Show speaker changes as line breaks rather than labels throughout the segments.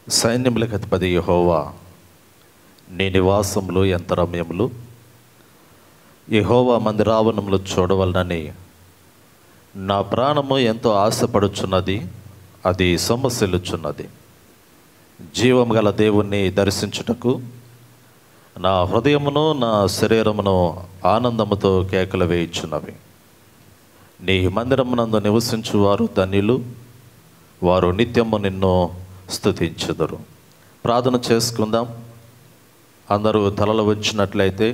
సైన్యములకు అధిపతి యహోవా నీ నివాసములు ఎంత రమ్యములు యహోవా మందిరావనములు చూడవలనని నా ప్రాణము ఎంతో ఆశపడుచున్నది అది సొమ్మసిల్లుచున్నది జీవం గల దేవుణ్ణి దర్శించుటకు నా హృదయమును నా శరీరమును ఆనందముతో కేకలు వేయుచున్నవి నీ మందిరమునందు నివసించువారు ధన్యులు వారు నిత్యము నిన్ను స్తుతించుదురు ప్రార్థన చేసుకుందాం అందరూ తలలు వచ్చినట్లయితే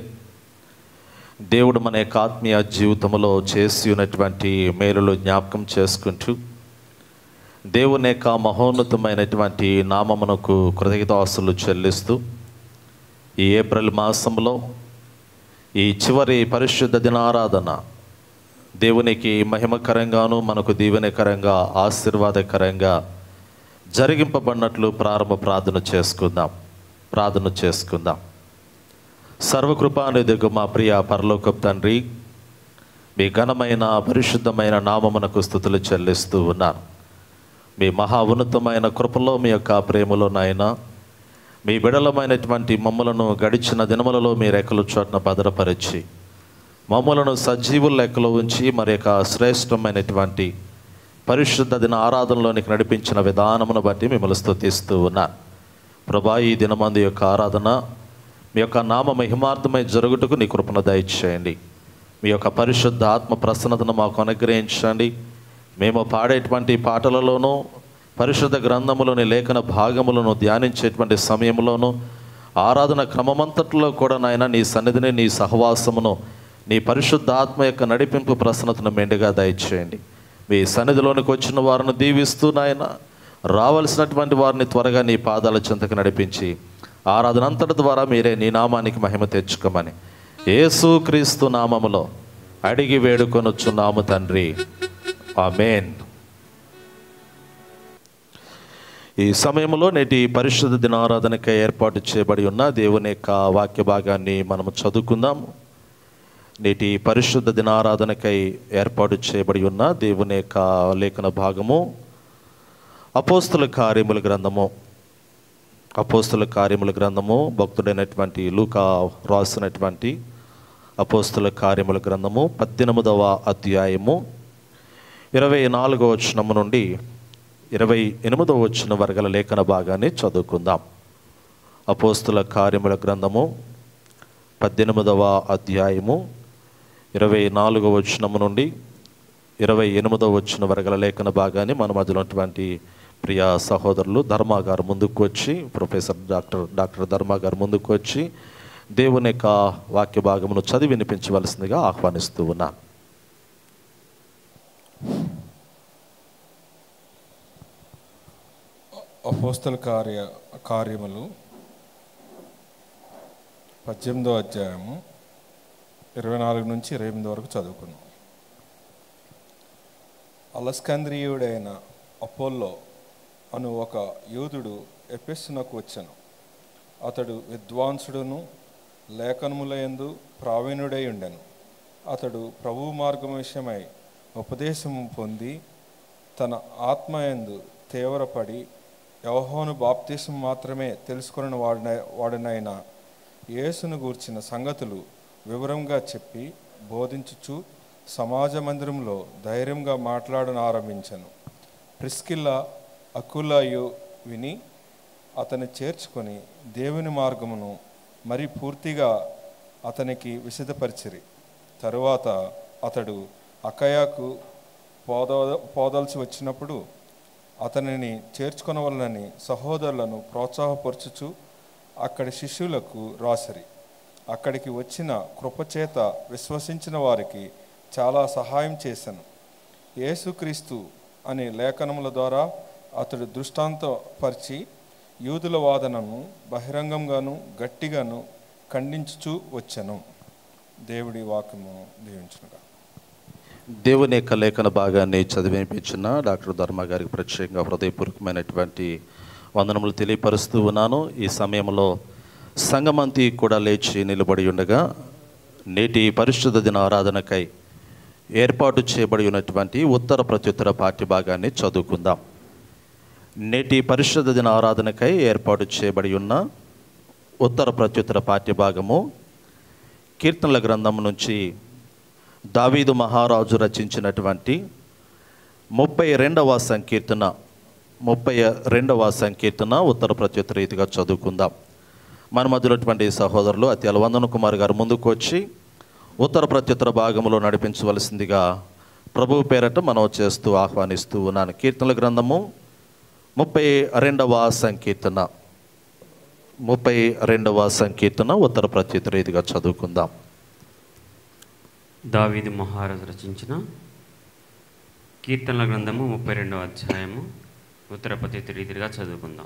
దేవుడు మన యొక్క ఆత్మీయ జీవితంలో చేసి ఉన్నటువంటి మేలులు జ్ఞాపకం చేసుకుంటూ దేవుని యొక్క మహోన్నతమైనటువంటి నామమునకు కృతజ్ఞతాస్తులు చెల్లిస్తూ ఈ ఏప్రిల్ మాసంలో ఈ చివరి పరిశుద్ధ దినారాధన దేవునికి మహిమకరంగాను మనకు దీవెనకరంగా ఆశీర్వాదకరంగా జరిగింపబడినట్లు ప్రారంభ ప్రార్థన చేసుకుందాం ప్రార్థన చేసుకుందాం సర్వకృపానిధిగు మా ప్రియ పరలోకపు తండ్రి మీ ఘనమైన పరిశుద్ధమైన నామమునకు స్థుతులు చెల్లిస్తూ ఉన్నాను మీ మహా ఉన్నతమైన కృపలో మీ యొక్క ప్రేమలో నాయన మీ బిడలమైనటువంటి మమ్మలను గడిచిన దినములలో మీ రెక్కల చోట్న భద్రపరిచి మమ్మలను సజీవుల లెక్కలో ఉంచి మరి యొక్క శ్రేష్టమైనటువంటి పరిశుద్ధ దిన ఆరాధనలోనికి నడిపించిన విధానమును బట్టి మిమ్మల్ని స్తుతిస్తూ ఉన్నాను ప్రభా ఈ దినమందు యొక్క ఆరాధన మీ యొక్క నామ మహిమార్థమై జరుగుటకు నీ కృపను దయచేయండి మీ యొక్క పరిశుద్ధ ఆత్మ ప్రసన్నతను మాకు అనుగ్రహించండి మేము పాడేటువంటి పాటలలోనూ పరిశుద్ధ గ్రంథములోని లేఖన భాగములను ధ్యానించేటువంటి సమయంలోనూ ఆరాధన క్రమమంతట్లో కూడా నాయన నీ సన్నిధిని నీ సహవాసమును నీ పరిశుద్ధ ఆత్మ యొక్క నడిపింపు ప్రసన్నతను మెండుగా దయచేయండి మీ సన్నిధిలోనికి వచ్చిన వారిని దీవిస్తూ నాయన రావలసినటువంటి వారిని త్వరగా నీ పాదాల చెంతకు నడిపించి ఆరాధన అంతటి ద్వారా మీరే నీ నామానికి మహిమ తెచ్చుకోమని యేసు క్రీస్తు నామములో అడిగి వేడుకొనొచ్చున్నాము తండ్రి ఆమెన్ ఈ సమయంలో నేటి పరిశుద్ధ దినారాధనకై ఏర్పాటు చేయబడి ఉన్న దేవుని యొక్క వాక్య భాగాన్ని మనము చదువుకుందాము నేటి పరిశుద్ధ దినారాధనకై ఏర్పాటు చేయబడి ఉన్న దేవుని యొక్క లేఖన భాగము అపోస్తుల కార్యముల గ్రంథము అపోస్తుల కార్యముల గ్రంథము భక్తుడైనటువంటి లూకా రాసినటువంటి అపోస్తుల కార్యముల గ్రంథము పద్దెనిమిదవ అధ్యాయము ఇరవై నాలుగవ వచనము నుండి ఇరవై ఎనిమిదవ వచ్చిన వర్గల లేఖన భాగాన్ని చదువుకుందాం అపోస్తుల కార్యముల గ్రంథము పద్దెనిమిదవ అధ్యాయము ఇరవై నాలుగవ వచనము నుండి ఇరవై ఎనిమిదవ వచ్చిన వర్గల లేఖన భాగాన్ని మన మధ్యలో ఉన్నటువంటి ప్రియ సహోదరులు ధర్మా గారు ముందుకు వచ్చి ప్రొఫెసర్ డాక్టర్ డాక్టర్ ధర్మా గారు ముందుకు వచ్చి దేవుని యొక్క వాక్య భాగమును చదివి వినిపించవలసిందిగా ఆహ్వానిస్తూ ఉన్నాను
అపోస్తల కార్య కార్యములు పద్దెనిమిదో అధ్యాయము ఇరవై నాలుగు నుంచి ఇరవై ఎనిమిది వరకు చదువుకున్నాం అలస్కంద్రియుడైన అపోల్లో అను ఒక యూదుడు ఎపెస్సునకు వచ్చాను అతడు విద్వాంసుడును లేఖనములయందు ప్రావీణుడై ఉండెను అతడు ప్రభు మార్గం విషయమై ఉపదేశము పొంది తన ఆత్మయందు తీవ్రపడి యవహోను బాప్తీసం మాత్రమే తెలుసుకున్న వాడిన వాడినైన యేసును గూర్చిన సంగతులు వివరంగా చెప్పి బోధించుచు సమాజ మందిరంలో ధైర్యంగా మాట్లాడను ఆరంభించను ప్రిస్కిల్లా అకులాయు విని అతన్ని చేర్చుకొని దేవుని మార్గమును మరి పూర్తిగా అతనికి విశదపరిచిరి తరువాత అతడు అకయాకు పోద పోదల్సి వచ్చినప్పుడు అతనిని చేర్చుకొనవలనని సహోదరులను ప్రోత్సాహపరచుచు అక్కడి శిష్యులకు రాసిరి అక్కడికి వచ్చిన కృపచేత విశ్వసించిన వారికి చాలా సహాయం చేశాను యేసుక్రీస్తు అనే లేఖనముల ద్వారా అతడు దృష్టాంతపరిచి యూదుల వాదనను బహిరంగంగాను గట్టిగాను ఖండించుచూ వచ్చాను దేవుడి వాక్యము దీవించునుగా
దేవుని యొక్క లేఖన భాగాన్ని చదివినిపించిన డాక్టర్ ధర్మ గారికి ప్రత్యేకంగా హృదయపూర్వకమైనటువంటి వందనములు తెలియపరుస్తూ ఉన్నాను ఈ సమయంలో సంగమంతి కూడా లేచి నిలబడి ఉండగా నేటి పరిశుద్ధ దిన ఆరాధనకై ఏర్పాటు చేయబడి ఉన్నటువంటి ఉత్తర ప్రత్యుత్తర పాఠ్య భాగాన్ని చదువుకుందాం నేటి పరిశుద్ధ దిన ఆరాధనకై ఏర్పాటు చేయబడి ఉన్న ఉత్తర ప్రత్యుత్తర పాఠ్యభాగము కీర్తనల గ్రంథం నుంచి దావీదు మహారాజు రచించినటువంటి ముప్పై రెండవ సంకీర్తన ముప్పై రెండవ సంకీర్తన ఉత్తర ప్రత్యుత్తర రీతిగా చదువుకుందాం మన మధ్యలోటువంటి సహోదరులు అత్యల వందన కుమార్ గారు ముందుకు వచ్చి ఉత్తర ప్రత్యుత్తర భాగంలో నడిపించవలసిందిగా ప్రభువు పేరట మనం చేస్తూ ఆహ్వానిస్తూ ఉన్నాను కీర్తనల గ్రంథము ముప్పై రెండవ సంకీర్తన ముప్పై రెండవ సంకీర్తన ఉత్తర ప్రత్యుత్తర రీతిగా చదువుకుందాం
దావీదు మహారాజు రచించిన కీర్తనల గ్రంథము ముప్పై రెండవ అధ్యాయము ఉత్తర పద్ధతి రీతిగా చదువుకుందాం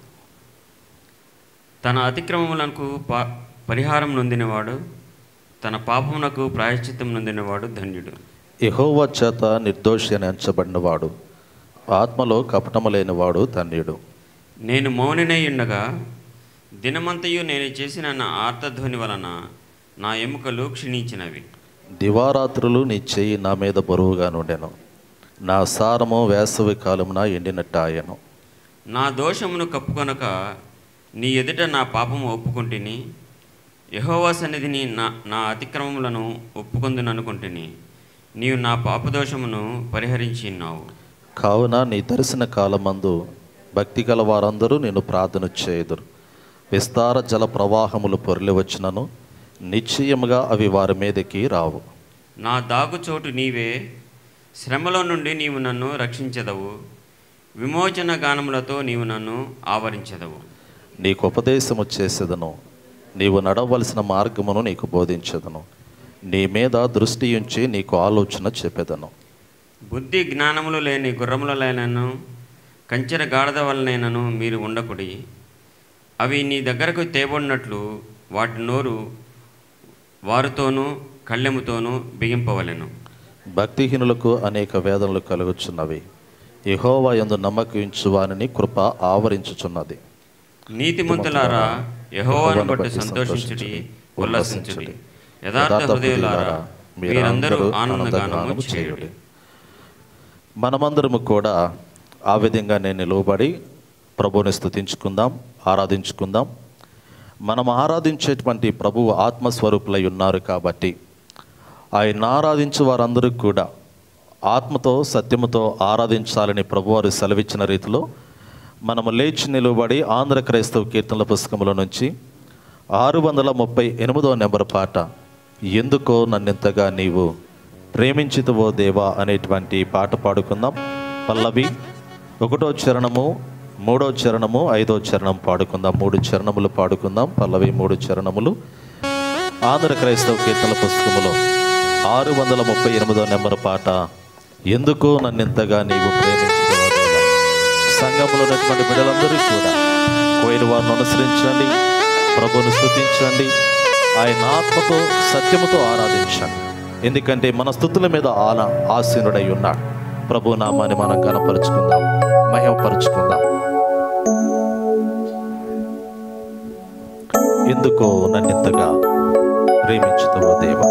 తన అతిక్రమములకు పా పరిహారం నొందినవాడు తన పాపమునకు ప్రాయశ్చిత్తం నొందినవాడు ధన్యుడు
యెహోవా చేత నిర్దోషి అని ఎంచబడినవాడు ఆత్మలో కపటము లేనివాడు ధన్యుడు
నేను మౌనినై ఉండగా దినమంతయు నేను చేసిన నా ఆర్తధ్వని వలన నా ఎముకలు క్షీణించినవి
దివారాత్రులు నీ చెయ్యి నా మీద బరువుగా నుండెను నా సారము వేసవి కాలమున ఎండినట్టాయను
నా దోషమును కప్పుకొనక నీ ఎదుట నా పాపము ఒప్పుకుంటుని యహోవా సన్నిధిని నా నా అతిక్రమములను ఒప్పుకొందుననుకుంటుని నీవు నా పాపదోషమును పరిహరించి ఉన్నావు
కావున నీ దర్శన కాలమందు భక్తి గల వారందరూ నేను ప్రార్థన చేయుదురు విస్తార జల ప్రవాహములు పొరలి వచ్చినను నిశ్చయముగా అవి వారి మీదకి రావు
నా దాగుచోటు నీవే శ్రమలో నుండి నీవు నన్ను రక్షించదవు విమోచన గానములతో నీవు నన్ను ఆవరించదవు
నీకు ఉపదేశము చేసేదను నీవు నడవలసిన మార్గమును నీకు బోధించదను నీ మీద దృష్టి ఉంచి నీకు ఆలోచన చెప్పేదను
బుద్ధి జ్ఞానములు లేని గుర్రములైనను కంచెర గాడిద వలనైనను మీరు ఉండకుడి అవి నీ దగ్గరకు తేబడినట్లు వాటి నోరు వారితోనూ కళ్ళెముతోనూ బిగింపవలెను
భక్తిహీనులకు అనేక వేదనలు కలుగుచున్నవి యెహోవా యందు నమ్మకించు వారిని కృప ఆవరించుచున్నది
నీతిమంతులారా యెహోవాను బట్టి సంతోషించుడి ఉల్లాసించుడి యథార్థ హృదయులారా మీరందరూ ఆనందగానము చేయుడి
మనమందరము కూడా ఆ విధంగానే నిలువబడి ప్రభువుని స్తుతించుకుందాం ఆరాధించుకుందాం మనం ఆరాధించేటువంటి ప్రభువు ఆత్మస్వరూపులై ఉన్నారు కాబట్టి ఆయన ఆరాధించే వారందరూ కూడా ఆత్మతో సత్యముతో ఆరాధించాలని ప్రభువారు సెలవిచ్చిన రీతిలో మనము లేచి నిలువబడి ఆంధ్ర క్రైస్తవ కీర్తనల పుస్తకముల నుంచి ఆరు వందల ముప్పై ఎనిమిదవ నెంబర్ పాట ఎందుకో నన్నెంతగా నీవు ప్రేమించితువో దేవా అనేటువంటి పాట పాడుకుందాం పల్లవి ఒకటో చరణము మూడో చరణము ఐదో చరణం పాడుకుందాం మూడు చరణములు పాడుకుందాం పల్లవి మూడు చరణములు ఆంధ్ర క్రైస్తవ కీర్తన పుస్తకములో ఆరు వందల ముప్పై ఎనిమిదో నెంబర్ పాట ఎందుకు నన్నెంతగా నీవు ప్రేమించుకున్నావు దేవా సంఘంలో ఉన్నటువంటి బిడ్డలందరూ కూడా కోయిన వారిని అనుసరించండి ప్రభువును స్తుతించండి ఆయన ఆత్మతో సత్యముతో ఆరాధించండి ఎందుకంటే మన స్థుతుల మీద ఆన ఆసీనుడై ఉన్నాడు ప్రభు నామాన్ని మనం కనపరుచుకుందాం మహిమపరుచుకుందాం ఎందుకో నన్నింతగా ప్రేమించుతావో దేవా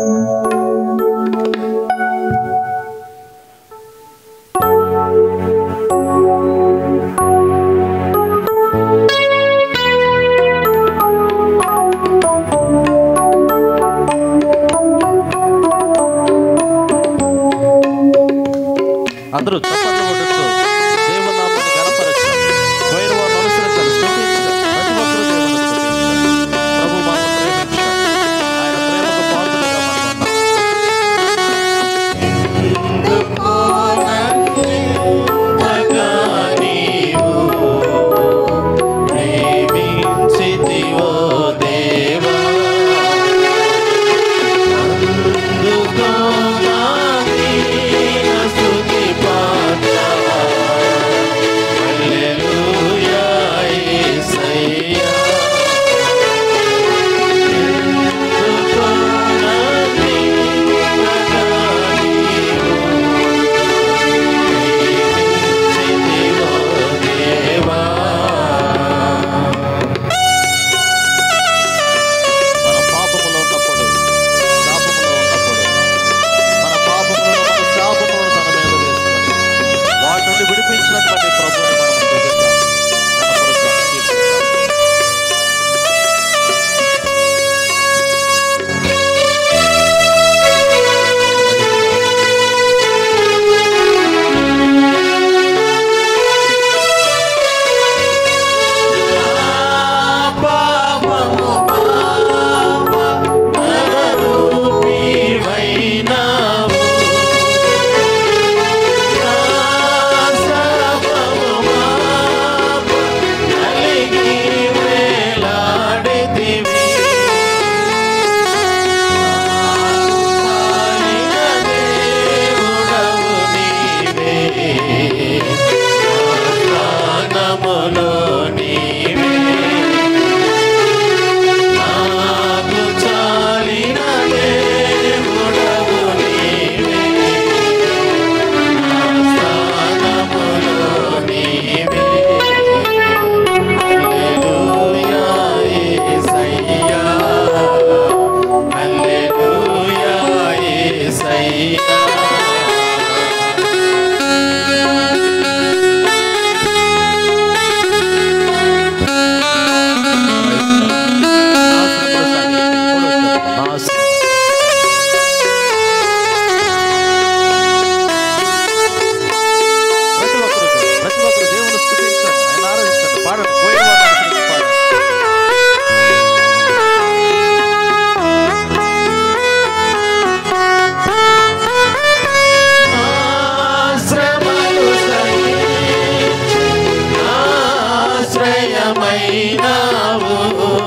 అందరూ చప్పట్లు కొట్టచ్చు దేవుని నామాన్ని గణపరచాలి పోయిన వారిని అనుసరించాలి స్తుతించాలి ప్రతి ఒక్కరూ దేవుని స్తుతించాలి ప్రభు మనల్ని ప్రేమించాలి ఆయన ప్రేమకు పాత్రలుగా మనం ఉన్నాం. ప్రేమించితివో దేవా అందుకో నా దీన స్తుతి పాడ ఆరాధించండి పాడండి పోయిన వారిని అనుసరించి పాడండి
శ్రమలు సహించి ఆశ్రయమైనావు.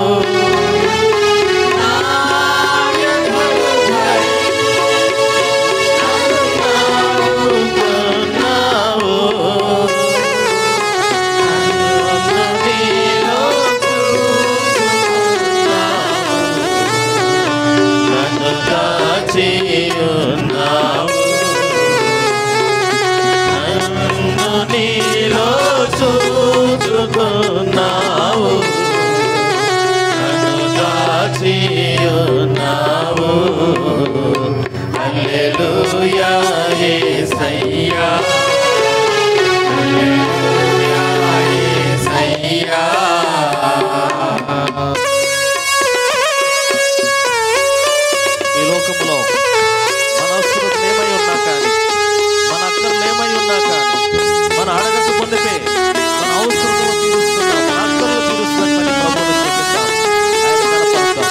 నా వ్యధలు భరించి నన్ను ఆదుకున్నావు. నన్ను నీలో చూసుకున్నావు. నన్ను కాచియున్నావు. నన్ను నీలో చూచుకున్నావు నన్ను దాచియున్నావు హల్లెలూయా యేసయ్యా హల్లెలూయా యేసయ్యా
ఈ లోకంలో మన అవసరం ఏమై ఉన్నా కానీ మన అక్కర్లు ఏమై ఉన్నా కానీ మన అడగక పొందితే మన అవసరము తీరుస్తున్నాం మన అక్కర్లు తీరుస్తున్నాం ప్రభువుని స్తుతిద్దాం. ఆయన కనపడతాం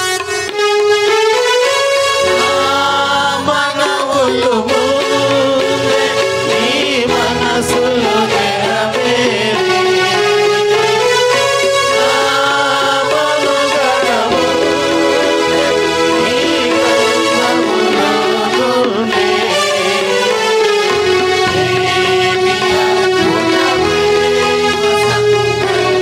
మనవులు ముందే నీ మనసులు నెరవేరి నా మనుగడ ముందే నీ గంధములో నుండే ఏమి అద్భుత ప్రేమ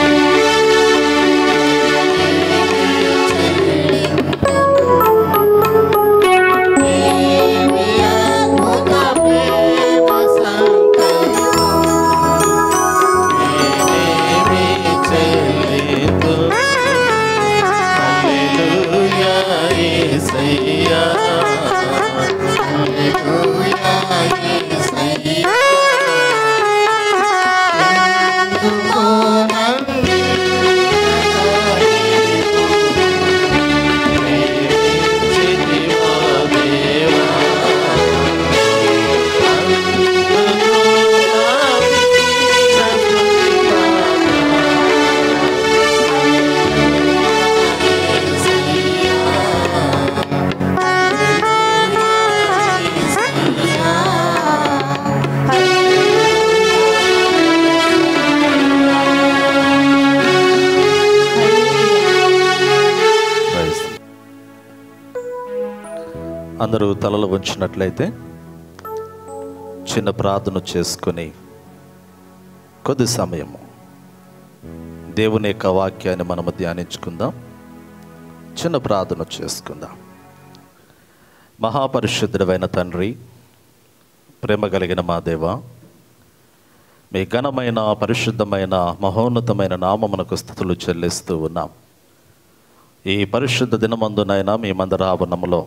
Praise. అందరూ తలలు ఉంచినట్లయితే చిన్న ప్రార్థన చేసుకొని కొద్ది సమయము దేవుని యొక్క వాక్యాన్ని మనము ధ్యానించుకుందాం చిన్న ప్రార్థన చేసుకుందాం మహాపరిశుద్ధుడైన తండ్రి ప్రేమ కలిగిన మా దేవ మీ ఘనమైన పరిశుద్ధమైన మహోన్నతమైన నామమునకు స్థుతులు చెల్లిస్తూ ఉన్నాం ఈ పరిశుద్ధ దినమందునైనా మేమందరావనములో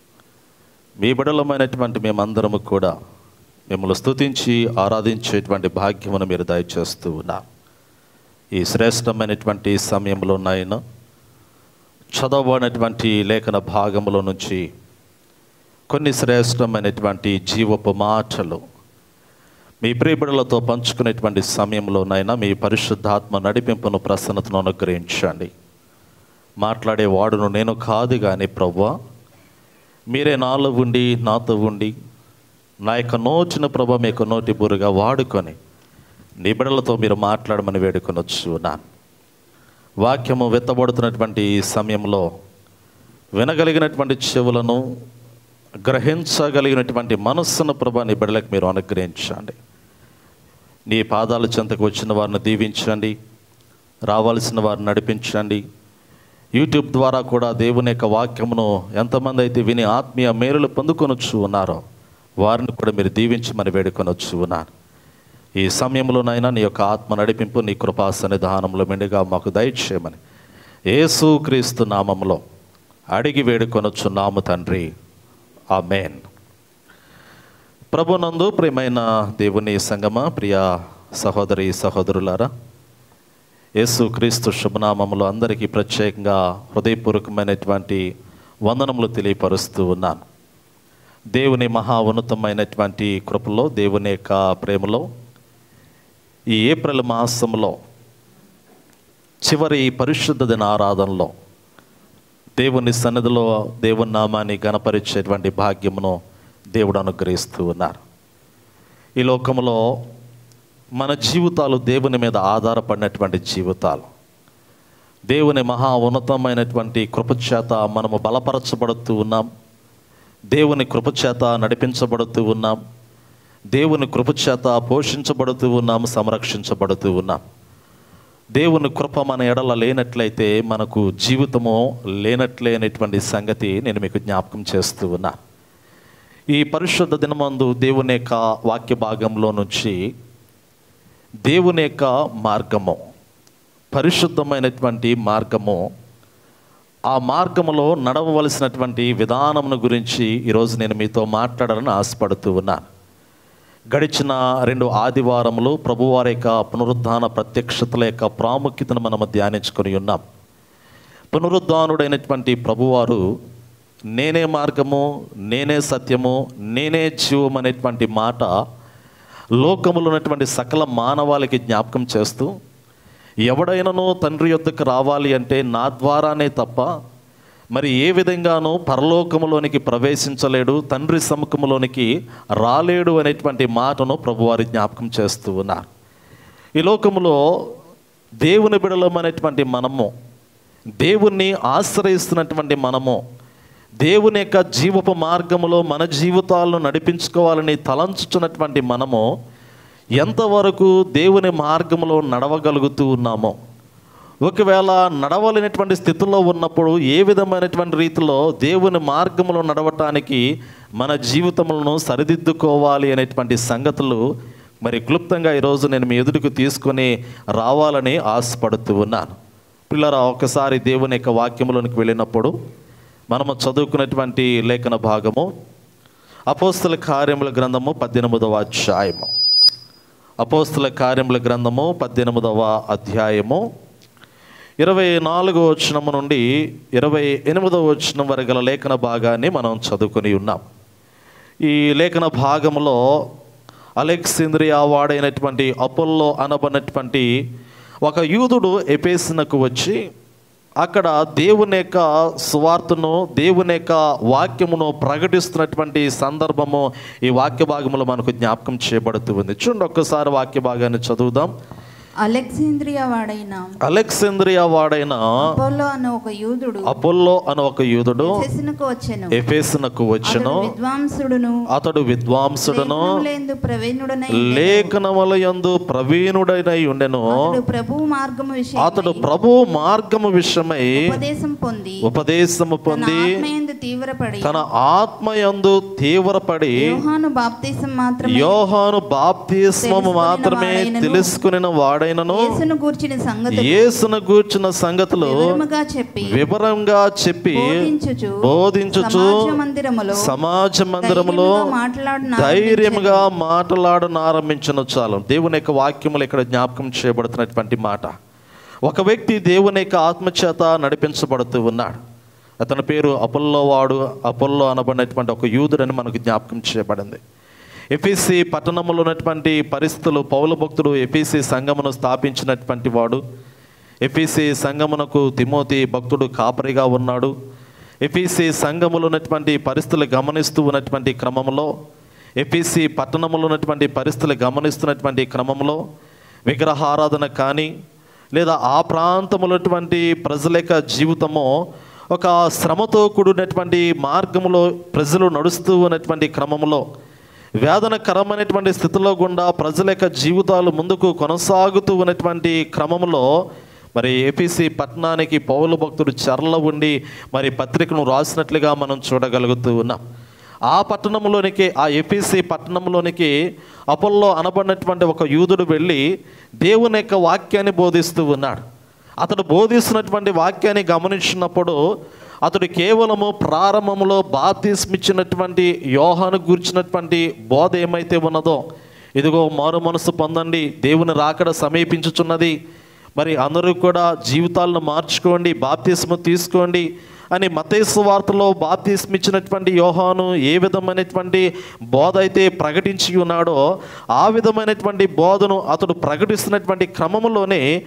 మీ బిడలమైనటువంటి మేమందరము కూడా మిమ్మల్ని స్తుతించి ఆరాధించేటువంటి భాగ్యమును మీరు దయచేస్తూ ఉన్నారు ఈ శ్రేష్టమైనటువంటి సమయంలోనైనా చదవబడినటువంటి లేఖన భాగములో నుంచి కొన్ని శ్రేష్టమైనటువంటి జీవపు మాటలు మీ ప్రియబిడలతో పంచుకునేటువంటి సమయంలోనైనా మీ పరిశుద్ధాత్మ నడిపింపును ప్రసన్నతను అనుగ్రహించండి మాట్లాడే వాడును నేను కాదు కానీ ప్రవ్వా మీరే నాలో ఉండి నాతో ఉండి నా యొక్క నోచిన ప్రభ మీ యొక్క నోటి బురుగా వాడుకొని నిబిడలతో మీరు మాట్లాడమని వేడుకొనొచ్చు నాను వాక్యము వెత్తబడుతున్నటువంటి ఈ సమయంలో వినగలిగినటువంటి చెవులను గ్రహించగలిగినటువంటి మనస్సును ప్రభా నీ బిడ్డలకు మీరు అనుగ్రహించండి నీ పాదాల చెంతకు వచ్చిన వారిని దీవించండి రావాల్సిన వారిని నడిపించండి యూట్యూబ్ ద్వారా కూడా దేవుని యొక్క వాక్యమును ఎంతమంది అయితే విని ఆత్మీయ మేలులు పొందుకొనొచ్చు ఉన్నారో వారిని కూడా మీరు దీవించమని వేడుకొనొచ్చు ఉన్నారు ఈ సమయంలోనైనా నీ యొక్క ఆత్మ నడిపింపు నీ కృపా సన్నిధానంలో మెండుగా మాకు దయచేయమని యేసు క్రీస్తు నామములో అడిగి వేడుకొనొచ్చు నాము తండ్రి ఆమెన్ ప్రభునందు ప్రియమైన దేవుని సంగమ ప్రియ సహోదరి సహోదరులారా యేసు క్రీస్తు శుభనామములో అందరికీ ప్రత్యేకంగా హృదయపూర్వకమైనటువంటి వందనములు తెలియపరుస్తూ ఉన్నాను దేవుని మహా ఉన్నతమైనటువంటి కృపలో దేవుని యొక్క ప్రేమలో ఈ ఏప్రిల్ మాసంలో చివరి పరిశుద్ధ దిన ఆరాధనలో దేవుని సన్నిధిలో దేవుని నామాన్ని గణపరిచేటువంటి భాగ్యమును దేవుడు అనుగ్రహిస్తూ ఉన్నారు ఈ లోకంలో మన జీవితాలు దేవుని మీద ఆధారపడినటువంటి జీవితాలు దేవుని మహా ఉన్నతమైనటువంటి కృపచేత మనము బలపరచబడుతూ ఉన్నాం దేవుని కృపచేత నడిపించబడుతూ ఉన్నాం దేవుని కృపచేత పోషించబడుతూ ఉన్నాం సంరక్షించబడుతూ ఉన్నాం దేవుని కృప మన ఎడల లేనట్లయితే మనకు జీవితము లేనట్లే అనేటువంటి సంగతి నేను మీకు జ్ఞాపకం చేస్తూ ఉన్నా ఈ పరిశుద్ధ దినమందు దేవుని యొక్క వాక్య భాగంలో నుంచి దేవుని యొక్క మార్గము పరిశుద్ధమైనటువంటి మార్గము ఆ మార్గములో నడవవలసినటువంటి విధానమును గురించి ఈరోజు నేను మీతో మాట్లాడాలని ఆశపడుతూ ఉన్నాను గడిచిన రెండు ఆదివారములు ప్రభువారి యొక్క పునరుద్ధాన ప్రత్యక్షతల యొక్క ప్రాముఖ్యతను మనము ధ్యానించుకొని ఉన్నాం పునరుద్ధానుడైనటువంటి ప్రభువారు నేనే మార్గము నేనే సత్యము నేనే జీవం అనేటువంటి మాట లోకములో ఉన్నటువంటి సకల మానవాళికి జ్ఞాపకం చేస్తూ ఎవడైనానో తండ్రి యొద్దకు రావాలి అంటే నా ద్వారానే తప్ప మరి ఏ విధంగానూ పరలోకములోనికి ప్రవేశించలేడు తండ్రి సముఖములోనికి రాలేడు అనేటువంటి మాటను ప్రభువారి జ్ఞాపకం చేస్తూ ఉన్నారు ఈ లోకములో దేవుని బిడలమైనటువంటి మనము దేవుణ్ణి ఆశ్రయిస్తున్నటువంటి మనము దేవుని యొక్క జీవపు మార్గములో మన జీవితాలను నడిపించుకోవాలని తలంచుచున్నటువంటి మనము ఎంతవరకు దేవుని మార్గంలో నడవగలుగుతూ ఉన్నామో ఒకవేళ నడవలేనటువంటి స్థితిలో ఉన్నప్పుడు ఏ విధమైనటువంటి రీతిలో దేవుని మార్గంలో నడవటానికి మన జీవితములను సరిదిద్దుకోవాలి అనేటువంటి సంగతులు మరి క్లుప్తంగా ఈరోజు నేను మీ ఎదుటికి తీసుకొని రావాలని ఆశపడుతూ ఉన్నాను పిల్లరా ఒకసారి దేవుని యొక్క వాక్యములోనికి వెళ్ళినప్పుడు మనము చదువుకున్నటువంటి లేఖన భాగము అపోస్తుల కార్యముల గ్రంథము పద్దెనిమిదవ అధ్యాయము అపోస్తుల కార్యముల గ్రంథము పద్దెనిమిదవ అధ్యాయము ఇరవై నాలుగో వచనము నుండి ఇరవై ఎనిమిదవ వచనం వరకు గల లేఖన భాగాన్ని మనం చదువుకొని ఉన్నాం ఈ లేఖన భాగంలో అలెక్సింద్రియా వాడైనటువంటి అపోల్లో అనబడినటువంటి ఒక యూదుడు ఎపేసినకు వచ్చి అక్కడ దేవుని యొక్క సువార్తను దేవుని యొక్క వాక్యమును ప్రకటిస్తున్నటువంటి సందర్భము ఈ వాక్య భాగంలో మనకు జ్ఞాపకం చేయబడుతూ ఉంది చూడండి ఒక్కసారి వాక్య భాగాన్ని చదువుదాం
అలెగ్జాంద్రియా వాడైన
అలెక్సింద్రియా వాడైన
అపోలో అన్న ఒక యూదుడు
అపోల్లో అని ఒక యూదుడు
ఎఫెసునకు వచ్చెను
ఎఫేసునకు వచ్చెను
అతడు విద్వాంసుడును
అతడు విద్వాంసుడును
లేఖనములందు ప్రవీణుడనై ఉండెను.
లేఖనముల యందు ప్రవీణుడైనై ఉండెను
అతడు ప్రభు మార్గము విషయమై
అతడు ప్రభు మార్గము విషయమై
ఉపదేశం పొంది
ఉపదేశము
తన
పొంది
ఆత్మయందు తీవ్రపడి
తన ఆత్మయందు తీవ్రపడి
యోహాను బాప్తిసం మాత్రమే
యోహాను బాప్తిస్మము
తెలుసుకొనిన
మాత్రమే
వాడైనను,
తెలుసుకుని వాడైనను
యేసును గూర్చిన సంగతి
యేసును గూర్చిన సంగతులు
వివరముగా చెప్పి
వివరంగా చెప్పి
బోధించుచు
బోధించుచు
సమాజ మందిరములో
సమాజ మందిరములో
ధైర్యముగా మాట్లాడను
ధైర్యముగా మాట్లాడను ఆరంభించను చాలు దేవుని యొక్క వాక్యములు ఇక్కడ జ్ఞాపకం చేయబడుతున్నటువంటి మాట ఒక వ్యక్తి దేవుని యొక్క ఆత్మచేత నడిపించబడుతూ ఉన్నాడు అతని పేరు అపోల్లో వాడు అపోల్లో అనబడినటువంటి ఒక యూదుడని మనకు జ్ఞాపకం చేయబడింది ఎఫీసీ పట్టణంలో ఉన్నటువంటి పరిస్థితులు పౌల భక్తుడు ఎఫీసీ సంఘమును స్థాపించినటువంటి వాడు ఎఫీసీ సంఘమునకు తిమోతి భక్తుడు కాపరిగా ఉన్నాడు ఎఫీసీ సంఘములో ఉన్నటువంటి పరిస్థితులు గమనిస్తూ ఉన్నటువంటి క్రమంలో ఎఫీసీ పట్టణంలో ఉన్నటువంటి పరిస్థితులు గమనిస్తున్నటువంటి క్రమంలో విగ్రహారాధన కానీ లేదా ఆ ప్రాంతంలో ఉన్నటువంటి ప్రజల యొక్క జీవితము ఒక శ్రమతో కూడినటువంటి మార్గంలో ప్రజలు నడుస్తూ ఉన్నటువంటి క్రమంలో వేదనకరమైనటువంటి స్థితిలో గుండా ప్రజల యొక్క జీవితాలు ముందుకు కొనసాగుతూ ఉన్నటువంటి క్రమంలో మరి ఏపీసీ పట్టణానికి పౌల భక్తుడు చెరల ఉండి మరి పత్రికను రాసినట్లుగా మనం చూడగలుగుతూ ఉన్నాం ఆ పట్టణంలోనికి ఆ ఎపిసి పట్టణంలోనికి అపోల్లో అనబడినటువంటి ఒక యూదుడు వెళ్ళి దేవుని యొక్క వాక్యాన్ని బోధిస్తూ ఉన్నాడు అతడు బోధిస్తున్నటువంటి వాక్యాన్ని గమనించినప్పుడు అతడు కేవలము ప్రారంభంలో బాప్తిస్మిచ్చినటువంటి యోహాను గురించినటువంటి బోధ ఏమైతే ఉన్నదో ఇదిగో మారు మనసు పొందండి దేవుని రాకడ సమీపించుచున్నది మరి అందరూ కూడా జీవితాలను మార్చుకోండి బాప్తిస్మ తీసుకోండి అని మతేసు వార్తలో బాప్తిస్మ ఇచ్చినటువంటి యోహాను ఏ విధమైనటువంటి బోధ అయితే ప్రకటించి ఉన్నాడో ఆ విధమైనటువంటి బోధను అతడు ప్రకటిస్తున్నటువంటి క్రమంలోనే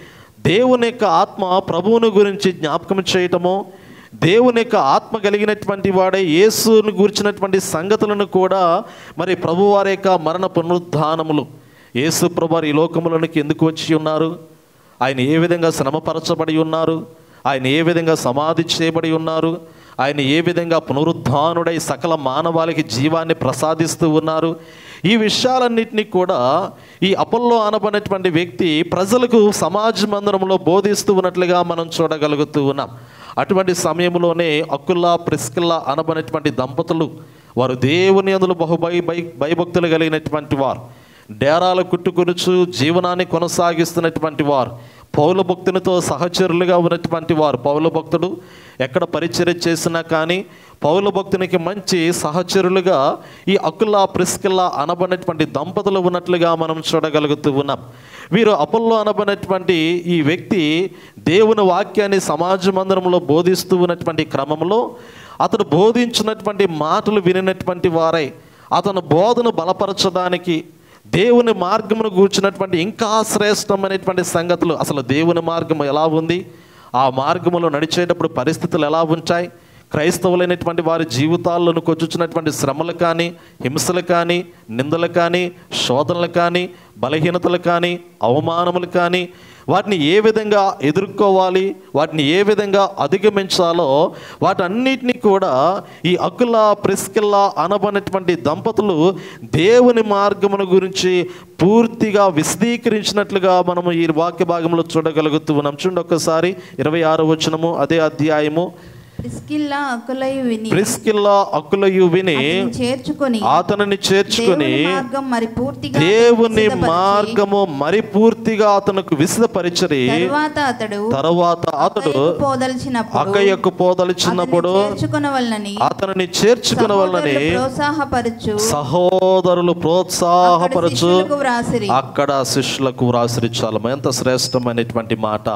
దేవుని యొక్క ఆత్మ ప్రభువుని గురించి జ్ఞాపకం చేయటము దేవుని యొక్క ఆత్మ కలిగినటువంటి వాడే యేసుని గురించినటువంటి సంగతులను కూడా మరి ప్రభువారి యొక్క మరణ పునరుద్ధానములు యేసు ప్రభు ఈ లోకములోనికి ఎందుకు వచ్చి ఉన్నారు ఆయన ఏ విధంగా శ్రమపరచబడి ఉన్నారు ఆయన ఏ విధంగా సమాధి చేయబడి ఉన్నారు ఆయన ఏ విధంగా పునరుద్ధానుడై సకల మానవాళికి జీవాన్ని ప్రసాదిస్తూ ఉన్నారు ఈ విషయాలన్నింటినీ కూడా ఈ అపల్లో అనబడినటువంటి వ్యక్తి ప్రజలకు సమాజ మందిరంలో బోధిస్తూ ఉన్నట్లుగా మనం చూడగలుగుతూ ఉన్నాం అటువంటి సమయంలోనే అక్కుల్లా ప్రిస్కిల్లా అనబడినటువంటి దంపతులు వారు దేవుని అందులో బహు భయ భయ- భయభక్తులు కలిగినటువంటి వారు డేరాలు కుట్టుకొనుచు జీవనాన్ని కొనసాగిస్తున్నటువంటి వారు పౌల భక్తునితో సహచరులుగా ఉన్నటువంటి వారు పౌల భక్తుడు ఎక్కడ పరిచర్య చేసినా కానీ పౌల భక్తునికి మంచి సహచరులుగా ఈ అకుల్లా ప్రిస్కిల్లా అనబడినటువంటి దంపతులు ఉన్నట్లుగా మనం చూడగలుగుతూ ఉన్నాం వీరు అపల్లో అనబడినటువంటి ఈ వ్యక్తి దేవుని వాక్యాన్ని సమాజ మందిరంలో బోధిస్తూ ఉన్నటువంటి క్రమంలో అతడు బోధించినటువంటి మాటలు వినినటువంటి వారై అతను బోధను బలపరచడానికి దేవుని మార్గమును కూర్చున్నటువంటి ఇంకా శ్రేష్టమైనటువంటి సంగతులు అసలు దేవుని మార్గం ఎలా ఉంది ఆ మార్గములో నడిచేటప్పుడు పరిస్థితులు ఎలా ఉంటాయి క్రైస్తవులైనటువంటి వారి జీవితాలను కొచ్చుచున్నటువంటి శ్రమలు కానీ హింసలు కానీ నిందలు కానీ శోధనలు కానీ బలహీనతలు కానీ అవమానములు కానీ వాటిని ఏ విధంగా ఎదుర్కోవాలి వాటిని ఏ విధంగా అధిగమించాలో వాటన్నిటిని కూడా ఈ అకుల ప్రిస్కిల్లా అనబడినటువంటి దంపతులు దేవుని మార్గమును గురించి పూర్తిగా విశదీకరించినట్లుగా మనము ఈ వాక్య భాగంలో చూడగలుగుతూ ఉన్నాం చూడండి ఒక్కసారి ఇరవై ఆరు వచనము అదే అధ్యాయము
ప్రిస్కిల్లా అకులయు విని
ప్రిస్కిల్లా అకులయు విని
అతన్ని చేర్చుకొని
అతనిని చేర్చుకొని
దేవుని మార్గం మరి పూర్తిగా
దేవుని
సిద్ధపరిచి,
మార్గము మరి పూర్తిగా అతనికి విశదపరిచరి
తరువాత అతడు
తరువాత అతడు
అక్కయ్యకు పోదలిచినప్పుడు
అక్కయ్యకు పోదలిచినప్పుడు
చేర్చుకునవలనని
అతనిని చేర్చుకున్న వల్లని
సహోదరులు ప్రోత్సాహపరచు
సహోదరులు ప్రోత్సాహపరచు
అక్కడ శిష్యులకు వ్రాసిరి.
అక్కడ శిష్యులకు వ్రాసిరి చాలము ఎంత శ్రేష్టమైనటువంటి మాట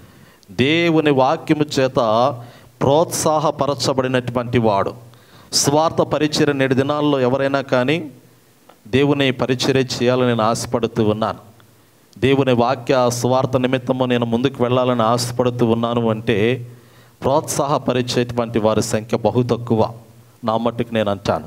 దేవుని వాక్యము చేత ప్రోత్సాహపరచబడినటువంటి వాడు స్వార్థ పరిచర్య నేటి దినాల్లో ఎవరైనా కానీ దేవుని పరిచర్య చేయాలని నేను ఆశపడుతూ ఉన్నాను దేవుని వాక్య స్వార్థ నిమిత్తము నేను ముందుకు వెళ్ళాలని ఆశపడుతూ ఉన్నాను అంటే ప్రోత్సాహపరిచేటువంటి వారి సంఖ్య బహు తక్కువ నా మట్టుకు నేను అంటాను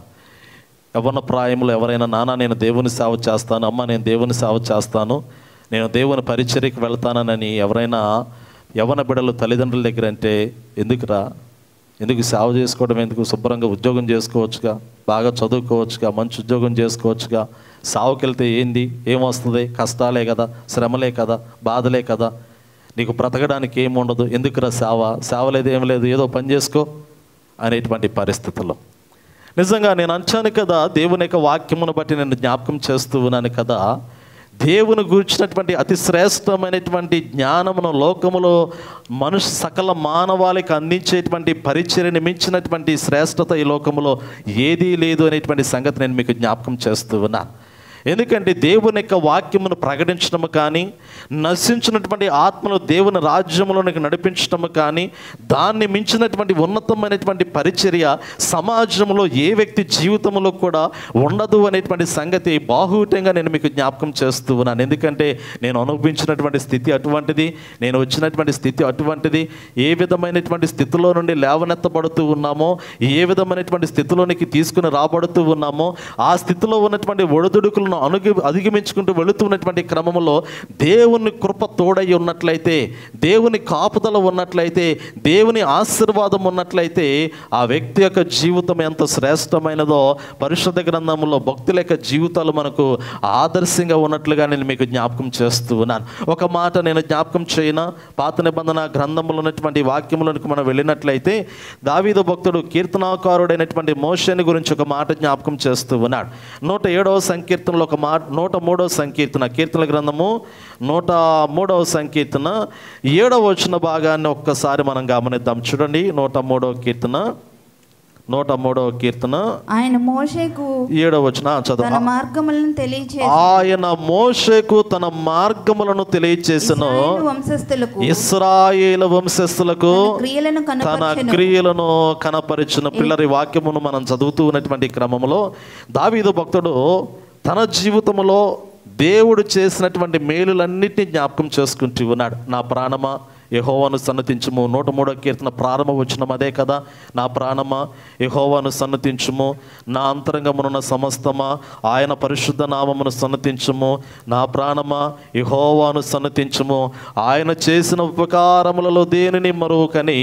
యవ్వన ప్రాయంలో ఎవరైనా నాన్న నేను దేవుని సేవ చేస్తాను అమ్మ నేను దేవుని సేవ చేస్తాను నేను దేవుని పరిచర్యకి వెళ్తానని ఎవరైనా యవ్వన బిడ్డలు తల్లిదండ్రుల దగ్గర అంటే ఎందుకురా ఎందుకు సేవ చేసుకోవడం ఎందుకు శుభ్రంగా ఉద్యోగం చేసుకోవచ్చుగా బాగా చదువుకోవచ్చుగా మంచి ఉద్యోగం చేసుకోవచ్చుగా సావుకి వెళ్తే ఏంది ఏమొస్తుంది కష్టాలే కదా శ్రమలే కదా బాధలే కదా నీకు బ్రతకడానికి ఏముండదు ఎందుకురా సేవ సేవ లేదు ఏం లేదు ఏదో పని చేసుకో అనేటువంటి పరిస్థితుల్లో నిజంగా నేను అంచాను కదా దేవుని యొక్క వాక్యమును బట్టి నేను జ్ఞాపకం చేస్తూ ఉన్నాను కదా దేవుని గురించినటువంటి అతి శ్రేష్టమైనటువంటి జ్ఞానమును లోకములో మనుషు సకల మానవాళికి అందించేటువంటి పరిచర్యని మించినటువంటి శ్రేష్టత ఈ లోకములో ఏదీ లేదు అనేటువంటి సంగతి నేను మీకు జ్ఞాపకం చేస్తూ ఉన్నాను ఎందుకంటే దేవుని యొక్క వాక్యమును ప్రకటించడము కానీ నశించినటువంటి ఆత్మను దేవుని రాజ్యములోనికి నడిపించడము కానీ దాన్ని మించినటువంటి ఉన్నతమైనటువంటి పరిచర్య సమాజంలో ఏ వ్యక్తి జీవితంలో కూడా ఉండదు అనేటువంటి సంగతి బాహుటంగా నేను మీకు జ్ఞాపకం చేస్తూ ఉన్నాను ఎందుకంటే నేను అనుభవించినటువంటి స్థితి అటువంటిది నేను వచ్చినటువంటి స్థితి అటువంటిది ఏ విధమైనటువంటి స్థితిలో నుండి లేవనెత్తబడుతూ ఉన్నామో ఏ విధమైనటువంటి స్థితిలోనికి తీసుకుని రాబడుతూ ఉన్నామో ఆ స్థితిలో ఉన్నటువంటి ఒడిదుడుకులను అనుగి అధిగమించుకుంటూ వెళుతున్నటువంటి క్రమంలో దేవుని కృప తోడై ఉన్నట్లయితే దేవుని కాపుదల ఉన్నట్లయితే దేవుని ఆశీర్వాదం ఉన్నట్లయితే ఆ వ్యక్తి యొక్క జీవితం ఎంత శ్రేష్టమైనదో పరిశుద్ధ గ్రంథంలో భక్తుల యొక్క జీవితాలు మనకు ఆదర్శంగా ఉన్నట్లుగా నేను మీకు జ్ఞాపకం చేస్తూ ఉన్నాను ఒక మాట నేను జ్ఞాపకం చేయన పాత నిబంధన గ్రంథంలో ఉన్నటువంటి వాక్యములకు మనం వెళ్ళినట్లయితే దావీదు భక్తుడు కీర్తనాకారుడైనటువంటి మోషని గురించి ఒక మాట జ్ఞాపకం చేస్తూ ఉన్నాడు నూట ఏడవ సంకీర్తనలో ఒక మాట నూట మూడవ సంకీర్తన కీర్తన గ్రంథము నూట మూడవ సంకీర్తన ఏడవ వచ్చిన భాగాన్ని ఒక్కసారి మనం గమనిద్దాం చూడండి నూట మూడవ కీర్తన నూట మూడవ కీర్తన
ఆయన మోషేకు
ఏడవ వచ్చిన
తన
చదువు
మార్గములను తెలియచేసి
ఆయన మోషకు తన మార్గములను తెలియచేసను
ఇశ్రాయేలు వంశస్థులకు
ఇస్రాయేల్ వంశస్థులకు
తన క్రియలను
తన
కనపరచెను
క్రియలను కనపరిచిన పిల్లరి వాక్యమును మనం చదువుతూ ఉన్నటువంటి క్రమంలో దావీదు భక్తుడు తన జీవితంలో దేవుడు చేసినటువంటి మేలులన్నిటినీ జ్ఞాపకం చేసుకుంటూ ఉన్నాడు నా ప్రాణమా యహోవాను సన్నతించుము నూట మూడో కీర్తన ప్రారంభ వచ్చిన అదే కదా నా ప్రాణమా యహోవాను సన్నతించుము నా అంతరంగమునున్న సమస్తమా ఆయన పరిశుద్ధ నామమును సన్నతించుము నా ప్రాణమా యహోవాను సన్నతించుము ఆయన చేసిన ఉపకారములలో దేనిని మరువకని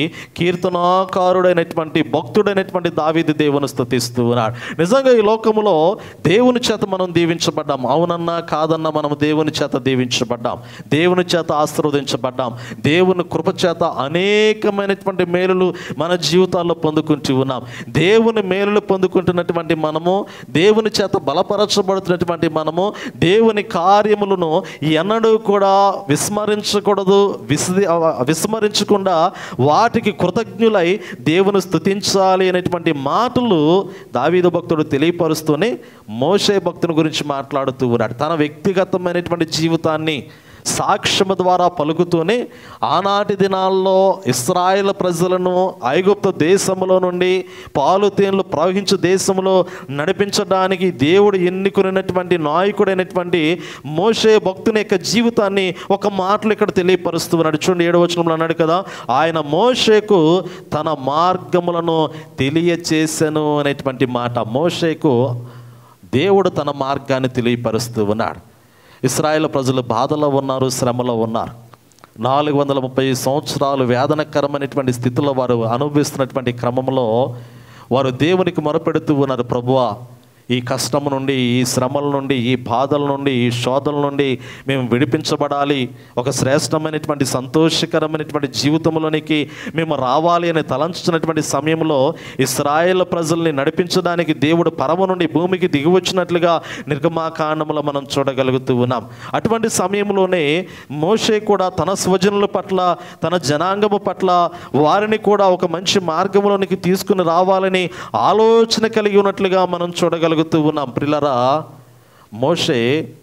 కీర్తనాకారుడైనటువంటి భక్తుడైనటువంటి దావీది దేవుని స్థుతిస్తూ ఉన్నాడు నిజంగా ఈ లోకములో దేవుని చేత మనం దీవించబడ్డాం అవునన్నా కాదన్నా మనం దేవుని చేత దీవించబడ్డాం దేవుని చేత ఆశీర్వదించబడ్డాం దేవుని కృప చేత అనేకమైనటువంటి మేలులు మన జీవితాల్లో పొందుకుంటూ ఉన్నాం దేవుని మేలులు పొందుకుంటున్నటువంటి మనము దేవుని చేత బలపరచబడుతున్నటువంటి మనము దేవుని కార్యములను ఎన్నడూ కూడా విస్మరించకూడదు విస్ది విస్మరించకుండా వాటికి కృతజ్ఞులై దేవుని స్తుతించాలి అనేటువంటి మాటలు దావీదు భక్తుడు తెలియపరుస్తూనే మోషే భక్తుని గురించి మాట్లాడుతూ ఉన్నాడు తన వ్యక్తిగతమైనటువంటి జీవితాన్ని సాక్ష్యము ద్వారా పలుకుతూనే ఆనాటి దినాల్లో ఇస్రాయేల్ ప్రజలను ఐగుప్తు దేశములో నుండి పాలు తేనెలు ప్రవహించు దేశంలో నడిపించడానికి దేవుడు ఎన్నుకున్నటువంటి నాయకుడైనటువంటి మోషే భక్తుని యొక్క జీవితాన్ని ఒక మాటలు ఇక్కడ తెలియపరుస్తూ ఉన్నాడు చూడండి ఏడవ వచనంలో అన్నాడు కదా ఆయన మోషేకు తన మార్గములను తెలియచేసెను అనేటువంటి మాట మోషేకు దేవుడు తన మార్గాన్ని తెలియపరుస్తూ ఉన్నాడు ఇస్రాయేల్ ప్రజలు బాధలో ఉన్నారు శ్రమలో ఉన్నారు నాలుగు వందల ముప్పై సంవత్సరాలు వేదనకరమైనటువంటి స్థితిలో వారు అనుభవిస్తున్నటువంటి క్రమంలో వారు దేవునికి మొరపెడుతూ ఉన్నారు ప్రభువా ఈ కష్టం నుండి ఈ శ్రమల నుండి ఈ బాధల నుండి ఈ శోధల నుండి మేము విడిపించబడాలి ఒక శ్రేష్టమైనటువంటి సంతోషకరమైనటువంటి జీవితంలోనికి మేము రావాలి అని తలంచుతున్నటువంటి సమయంలో ఇస్రాయేల్ ప్రజల్ని నడిపించడానికి దేవుడు పరమ నుండి భూమికి దిగి వచ్చినట్లుగా నిర్గమాకాండంలో మనం చూడగలుగుతూ ఉన్నాం అటువంటి సమయంలోనే మోషే కూడా తన స్వజనుల పట్ల తన జనాంగము పట్ల వారిని కూడా ఒక మంచి మార్గంలోనికి తీసుకుని రావాలని ఆలోచన కలిగి ఉన్నట్లుగా మనం చూడగలుగుతూ ఉన్నాం ప్రిలరా మోషే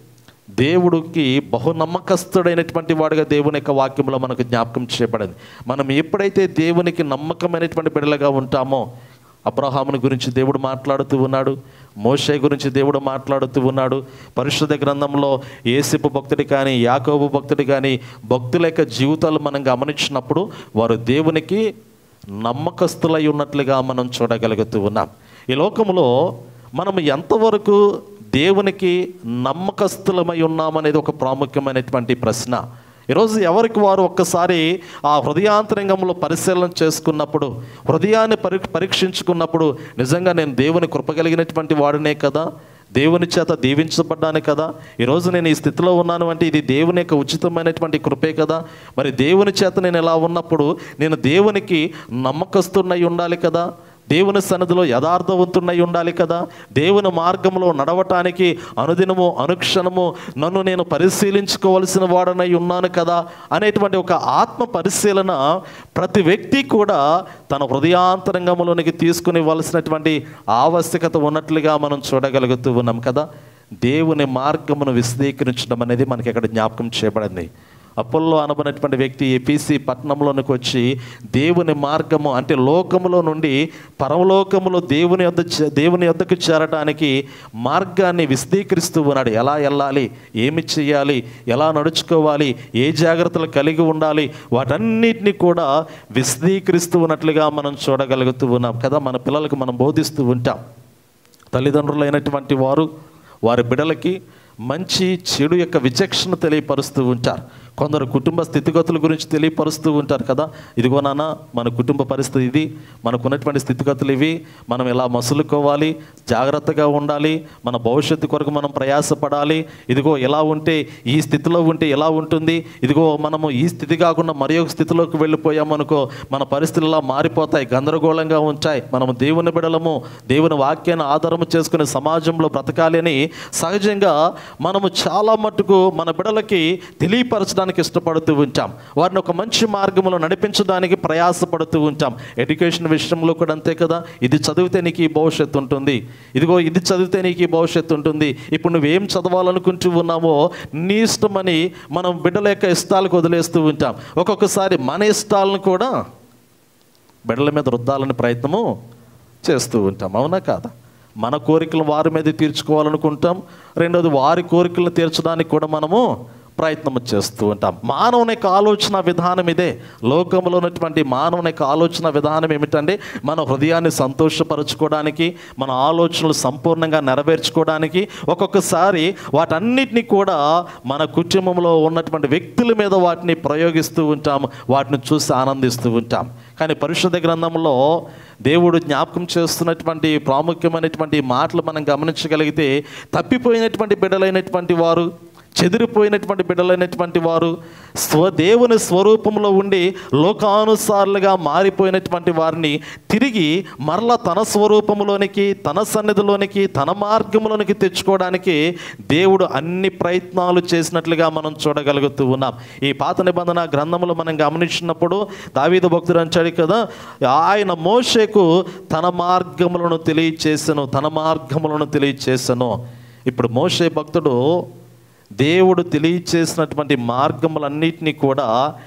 దేవుడికి బహునమ్మకస్తుడైనటువంటి వాడుగా దేవుని యొక్క వాక్యంలో మనకు జ్ఞాపకం చేయబడింది మనం ఎప్పుడైతే దేవునికి నమ్మకమైనటువంటి బిడ్డలుగా ఉంటామో అబ్రహాముని గురించి దేవుడు మాట్లాడుతూ ఉన్నాడు మోషే గురించి దేవుడు మాట్లాడుతూ ఉన్నాడు పరిశుద్ధ గ్రంథంలో ఏసిపు భక్తుడి కానీ యాకోబు భక్తుడి కానీ భక్తుల యొక్క జీవితాలు మనం గమనించినప్పుడు వారు దేవునికి నమ్మకస్తులై ఉన్నట్లుగా మనం చూడగలుగుతూ ఉన్నాం ఈ లోకంలో మనం ఎంతవరకు దేవునికి నమ్మకస్తులమై ఉన్నామనేది ఒక ప్రాముఖ్యమైనటువంటి ప్రశ్న ఈరోజు ఎవరికి వారు ఒక్కసారి ఆ హృదయాంతరంగంలో పరిశీలన చేసుకున్నప్పుడు హృదయాన్ని పరి పరీక్షించుకున్నప్పుడు నిజంగా నేను దేవుని కృపగలిగినటువంటి వాడినే కదా దేవుని చేత దీవించబడ్డాను కదా ఈరోజు నేను ఈ స్థితిలో ఉన్నాను అంటే ఇది దేవుని యొక్క ఉచితమైనటువంటి కృపే కదా మరి దేవుని చేత నేను ఎలా ఉన్నప్పుడు నేను దేవునికి నమ్మకస్తున్నై ఉండాలి కదా దేవుని సన్నిధిలో యథార్థవంతున్నై ఉండాలి కదా దేవుని మార్గంలో నడవటానికి అనుదినము అనుక్షణము నన్ను నేను పరిశీలించుకోవలసిన వాడనై ఉన్నాను కదా అనేటువంటి ఒక ఆత్మ పరిశీలన ప్రతి వ్యక్తి కూడా తన హృదయాంతరంగంలోనికి తీసుకుని ఇవ్వాల్సినటువంటి ఆవశ్యకత ఉన్నట్లుగా మనం చూడగలుగుతూ ఉన్నాం కదా దేవుని మార్గమును విశదీకరించడం అనేది మనకి ఇక్కడ జ్ఞాపకం చేయబడింది అపోల్లో అనబడినటువంటి వ్యక్తి ఎపిసి పట్టణంలోనికి వచ్చి దేవుని మార్గము అంటే లోకములో నుండి పరమలోకములో దేవుని యొద్ద చే- దేవుని యొద్దకు చేరటానికి మార్గాన్ని విశదీకరిస్తూ ఉన్నాడు ఎలా వెళ్ళాలి ఏమి చేయాలి ఎలా నడుచుకోవాలి ఏ జాగ్రత్తలు కలిగి ఉండాలి వాటన్నిటిని కూడా విశదీకరిస్తూ ఉన్నట్లుగా మనం చూడగలుగుతూ ఉన్నాం కదా మన పిల్లలకు మనం బోధిస్తూ ఉంటాం తల్లిదండ్రులైనటువంటి వారు వారి బిడలకి మంచి చెడు యొక్క విచక్షణ తెలియపరుస్తూ ఉంటారు కొందరు కుటుంబ స్థితిగతుల గురించి తెలియపరుస్తూ ఉంటారు కదా ఇదిగో నాన్న మన కుటుంబ పరిస్థితి ఇది మనకున్నటువంటి స్థితిగతులు ఇవి మనం ఎలా మసులుకోవాలి జాగ్రత్తగా ఉండాలి మన భవిష్యత్తు కొరకు మనం ప్రయాసపడాలి ఇదిగో ఎలా ఉంటే ఈ స్థితిలో ఉంటే ఎలా ఉంటుంది ఇదిగో మనము ఈ స్థితి కాకుండా మరి ఒక స్థితిలోకి వెళ్ళిపోయామనుకో మన పరిస్థితులు ఇలా మారిపోతాయి గందరగోళంగా ఉంటాయి మనము దేవుని బిడలము దేవుని వాక్యాన్ని ఆధారము చేసుకునే సమాజంలో బ్రతకాలి అని సహజంగా మనము చాలా మట్టుకు మన బిడలకి తెలియపరచడానికి ఇష్టపడుతూ ఉంటాం వారిని ఒక మంచి మార్గంలో నడిపించడానికి ప్రయాసపడుతూ ఉంటాం ఎడ్యుకేషన్ విషయంలో కూడా అంతే కదా ఇది చదివితే నీకు ఈ భవిష్యత్తు ఉంటుంది ఇదిగో ఇది చదివితే నీకు ఈ భవిష్యత్తు ఉంటుంది ఇప్పుడు నువ్వేం చదవాలనుకుంటూ ఉన్నావో నీ ఇష్టమని మనం బిడ్డల యొక్క ఇష్టాలకు వదిలేస్తూ ఉంటాం ఒక్కొక్కసారి మన ఇష్టాలను కూడా బిడ్డల మీద రుద్దాలని ప్రయత్నము చేస్తూ ఉంటాం అవునా కాదా మన కోరికలు వారి మీద తీర్చుకోవాలనుకుంటాం రెండోది వారి కోరికలను తీర్చడానికి కూడా మనము ప్రయత్నం చేస్తూ ఉంటాం మానవుని యొక్క ఆలోచన విధానం ఇదే లోకంలో ఉన్నటువంటి మానవుని యొక్క ఆలోచన విధానం ఏమిటంటే మన హృదయాన్ని సంతోషపరచుకోవడానికి మన ఆలోచనలు సంపూర్ణంగా నెరవేర్చుకోవడానికి ఒక్కొక్కసారి వాటన్నిటిని కూడా మన కుటుంబంలో ఉన్నటువంటి వ్యక్తుల మీద వాటిని ప్రయోగిస్తూ ఉంటాం వాటిని చూసి ఆనందిస్తూ ఉంటాం కానీ పరిశుద్ధ గ్రంథంలో దేవుడు జ్ఞాపకం చేస్తున్నటువంటి ప్రాముఖ్యమైనటువంటి మాటలు మనం గమనించగలిగితే తప్పిపోయినటువంటి బిడ్డలైనటువంటి వారు చెదిరిపోయినటువంటి బిడ్డలైనటువంటి వారు స్వదేవుని స్వరూపంలో ఉండి లోకానుసారులుగా మారిపోయినటువంటి వారిని తిరిగి మరలా తన స్వరూపంలోనికి తన సన్నిధిలోనికి తన మార్గంలోనికి తెచ్చుకోవడానికి దేవుడు అన్ని ప్రయత్నాలు చేసినట్లుగా మనం చూడగలుగుతూ ఉన్నాం ఈ పాత నిబంధన గ్రంథంలో మనం గమనించినప్పుడు దావీదు భక్తుడు అంచాడు కదా ఆయన మోషేకు తన మార్గములను తెలియచేసను తన మార్గములను తెలియచేసను ఇప్పుడు మోషే భక్తుడు దేవుడు తెలియచేసినటువంటి మార్గములన్నిటినీ కూడా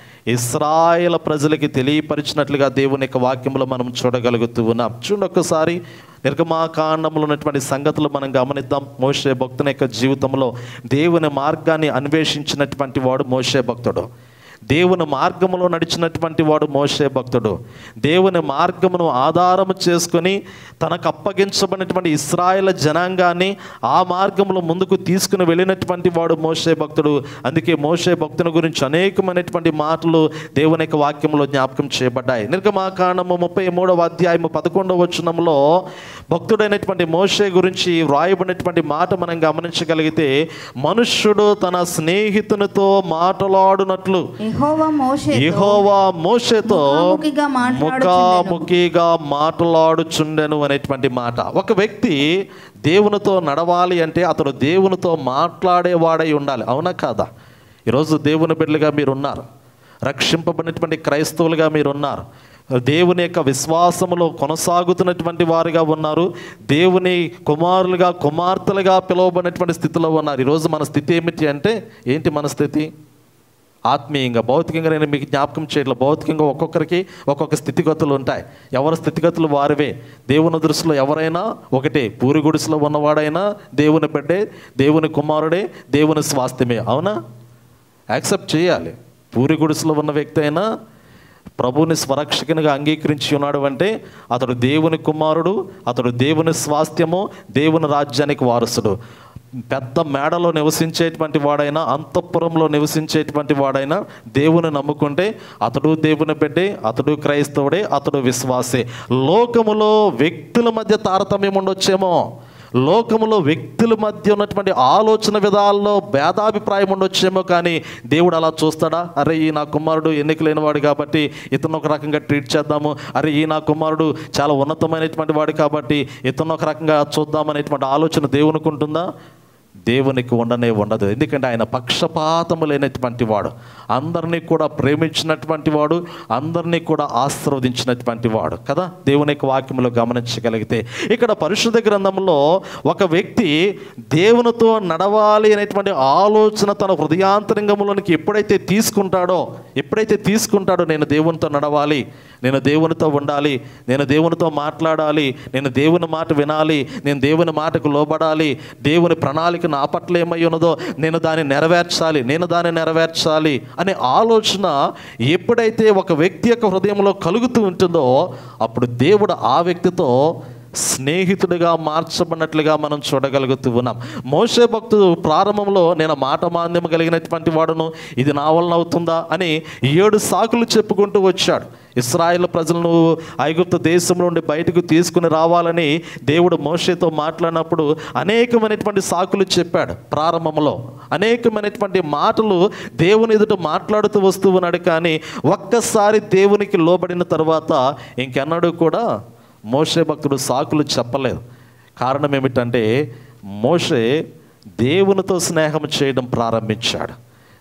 ఇస్రాయేల్ ప్రజలకి తెలియపరిచినట్లుగా దేవుని యొక్క వాక్యంలో మనం చూడగలుగుతూ ఉన్నాం చూడండి ఒక్కసారి నిర్గమాకాండంలో ఉన్నటువంటి సంగతులు మనం గమనిద్దాం మోషే భక్తుని యొక్క జీవితంలో దేవుని మార్గాన్ని అన్వేషించినటువంటి వాడు మోషే భక్తుడు దేవుని మార్గములో నడిచినటువంటి వాడు మోషే భక్తుడు దేవుని మార్గమును ఆధారము చేసుకొని తనకు అప్పగించబడినటువంటి ఇస్రాయేల్ జనాంగాన్ని ఆ మార్గంలో ముందుకు తీసుకుని వెళ్ళినటువంటి వాడు మోషే భక్తుడు అందుకే మోషే భక్తుని గురించి అనేకమైనటువంటి మాటలు దేవుని యొక్క వాక్యంలో జ్ఞాపకం చేయబడ్డాయి నిర్గమాకాండము ముప్పై మూడవ అధ్యాయము పదకొండవ వచనంలో భక్తుడైనటువంటి మోషే గురించి వ్రాయబడినటువంటి మాట మనం గమనించగలిగితే మనుష్యుడు తన స్నేహితునితో మాట్లాడునట్లు
యెహోవా మోషేతో
యెహోవా మోషేతో
ముఖాముఖిగా మాట్లాడుచుండెను.
ముఖాముఖిగా మాట్లాడుచుండెను అనేటువంటి మాట ఒక వ్యక్తి దేవునితో నడవాలి అంటే అతడు దేవునితో మాట్లాడేవాడై ఉండాలి అవునా కాదా ఈరోజు దేవుని బిడ్డలుగా మీరు ఉన్నారు రక్షింపబడినటువంటి క్రైస్తవులుగా మీరు ఉన్నారు దేవుని యొక్క విశ్వాసములో కొనసాగుతున్నటువంటి వారుగా ఉన్నారు దేవుని కుమారులుగా కుమార్తెలుగా పిలువబడినటువంటి స్థితిలో ఉన్నారు ఈరోజు మన స్థితి ఏమిటి అంటే ఏంటి మన స్థితి ఆత్మీయంగా భౌతికంగా నేను మీకు జ్ఞాపకం చేయట్లేదు భౌతికంగా ఒక్కొక్కరికి ఒక్కొక్క స్థితిగతులు ఉంటాయి ఎవరి స్థితిగతులు వారివే దేవుని దృష్టిలో ఎవరైనా ఒకటే పూరి గుడిసెలో ఉన్నవాడైనా దేవుని బిడ్డే దేవుని కుమారుడే దేవుని స్వాస్థ్యమే అవునా యాక్సెప్ట్ చేయాలి పూరి గుడిసెలో ఉన్న వ్యక్తి అయినా ప్రభువుని స్వరక్షకునిగా అంగీకరించి ఉన్నాడు అంటే అతడు దేవుని కుమారుడు అతడు దేవుని స్వాస్థ్యము దేవుని రాజ్యానికి వారసుడు పెద్ద మేడలో నివసించేటువంటి వాడైనా అంతఃపురంలో నివసించేటువంటి వాడైనా దేవుని నమ్ముకుంటే అతడు దేవుని బిడ్డే అతడు క్రైస్తవుడే అతడు విశ్వాసే లోకములో వ్యక్తుల మధ్య తారతమ్యం ఉండొచ్చేమో లోకములో వ్యక్తుల మధ్య ఉన్నటువంటి ఆలోచన విధాల్లో భేదాభిప్రాయం ఉండొచ్చేమో కానీ దేవుడు అలా చూస్తాడా అరే ఈ నా కుమారుడు ఎన్నిక లేనివాడు కాబట్టి ఇతను ఒక రకంగా ట్రీట్ చేద్దాము అరే ఈ నా కుమారుడు చాలా ఉన్నతమైనటువంటి వాడు కాబట్టి ఇతను ఒక రకంగా చూద్దామనేటువంటి ఆలోచన దేవునికి ఉంటుందా దేవునికి ఉండనే ఉండదు ఎందుకంటే ఆయన పక్షపాతము లేనటువంటి వాడు అందరినీ కూడా ప్రేమించినటువంటి వాడు అందరినీ కూడా ఆశీర్వదించినటువంటి వాడు కదా దేవుని యొక్క వాక్యంలో గమనించగలిగితే ఇక్కడ పరిశుద్ధ గ్రంథంలో ఒక వ్యక్తి దేవునితో నడవాలి అనేటువంటి ఆలోచన తన హృదయాంతరంగంలోనికి ఎప్పుడైతే తీసుకుంటాడో ఎప్పుడైతే తీసుకుంటాడో నేను దేవునితో నడవాలి నేను దేవునితో ఉండాలి నేను దేవునితో మాట్లాడాలి నేను దేవుని మాట వినాలి నేను దేవుని మాటకు లోబడాలి దేవుని ప్రణాళిక నా పట్ల ఏమై ఉన్నదో నేను దాన్ని నెరవేర్చాలి నేను దాన్ని నెరవేర్చాలి అనే ఆలోచన ఎప్పుడైతే ఒక వ్యక్తి యొక్క హృదయంలో కలుగుతూ ఉంటుందో అప్పుడు దేవుడు ఆ వ్యక్తితో స్నేహితుడిగా మార్చబడినట్లుగా మనం చూడగలుగుతూ ఉన్నాం మోసే భక్తుడు ప్రారంభంలో నేను మాట మాంద్యం కలిగినటువంటి వాడును ఇది నా వలన అవుతుందా అని ఏడు సాకులు చెప్పుకుంటూ వచ్చాడు ఇస్రాయేల్ ప్రజలను ఐగుప్తు దేశం నుండి బయటకు తీసుకుని రావాలని దేవుడు మోషేతో మాట్లాడినప్పుడు అనేకమైనటువంటి సాకులు చెప్పాడు ప్రారంభంలో అనేకమైనటువంటి మాటలు దేవుని ఎదుట మాట్లాడుతూ వస్తూ ఉన్నాడు కానీ ఒక్కసారి దేవునికి లోబడిన తర్వాత ఇంకెన్నడూ కూడా మోషే భక్తుడు సాకులు చెప్పలేదు కారణం ఏమిటంటే మోషే దేవునితో స్నేహం చేయడం ప్రారంభించాడు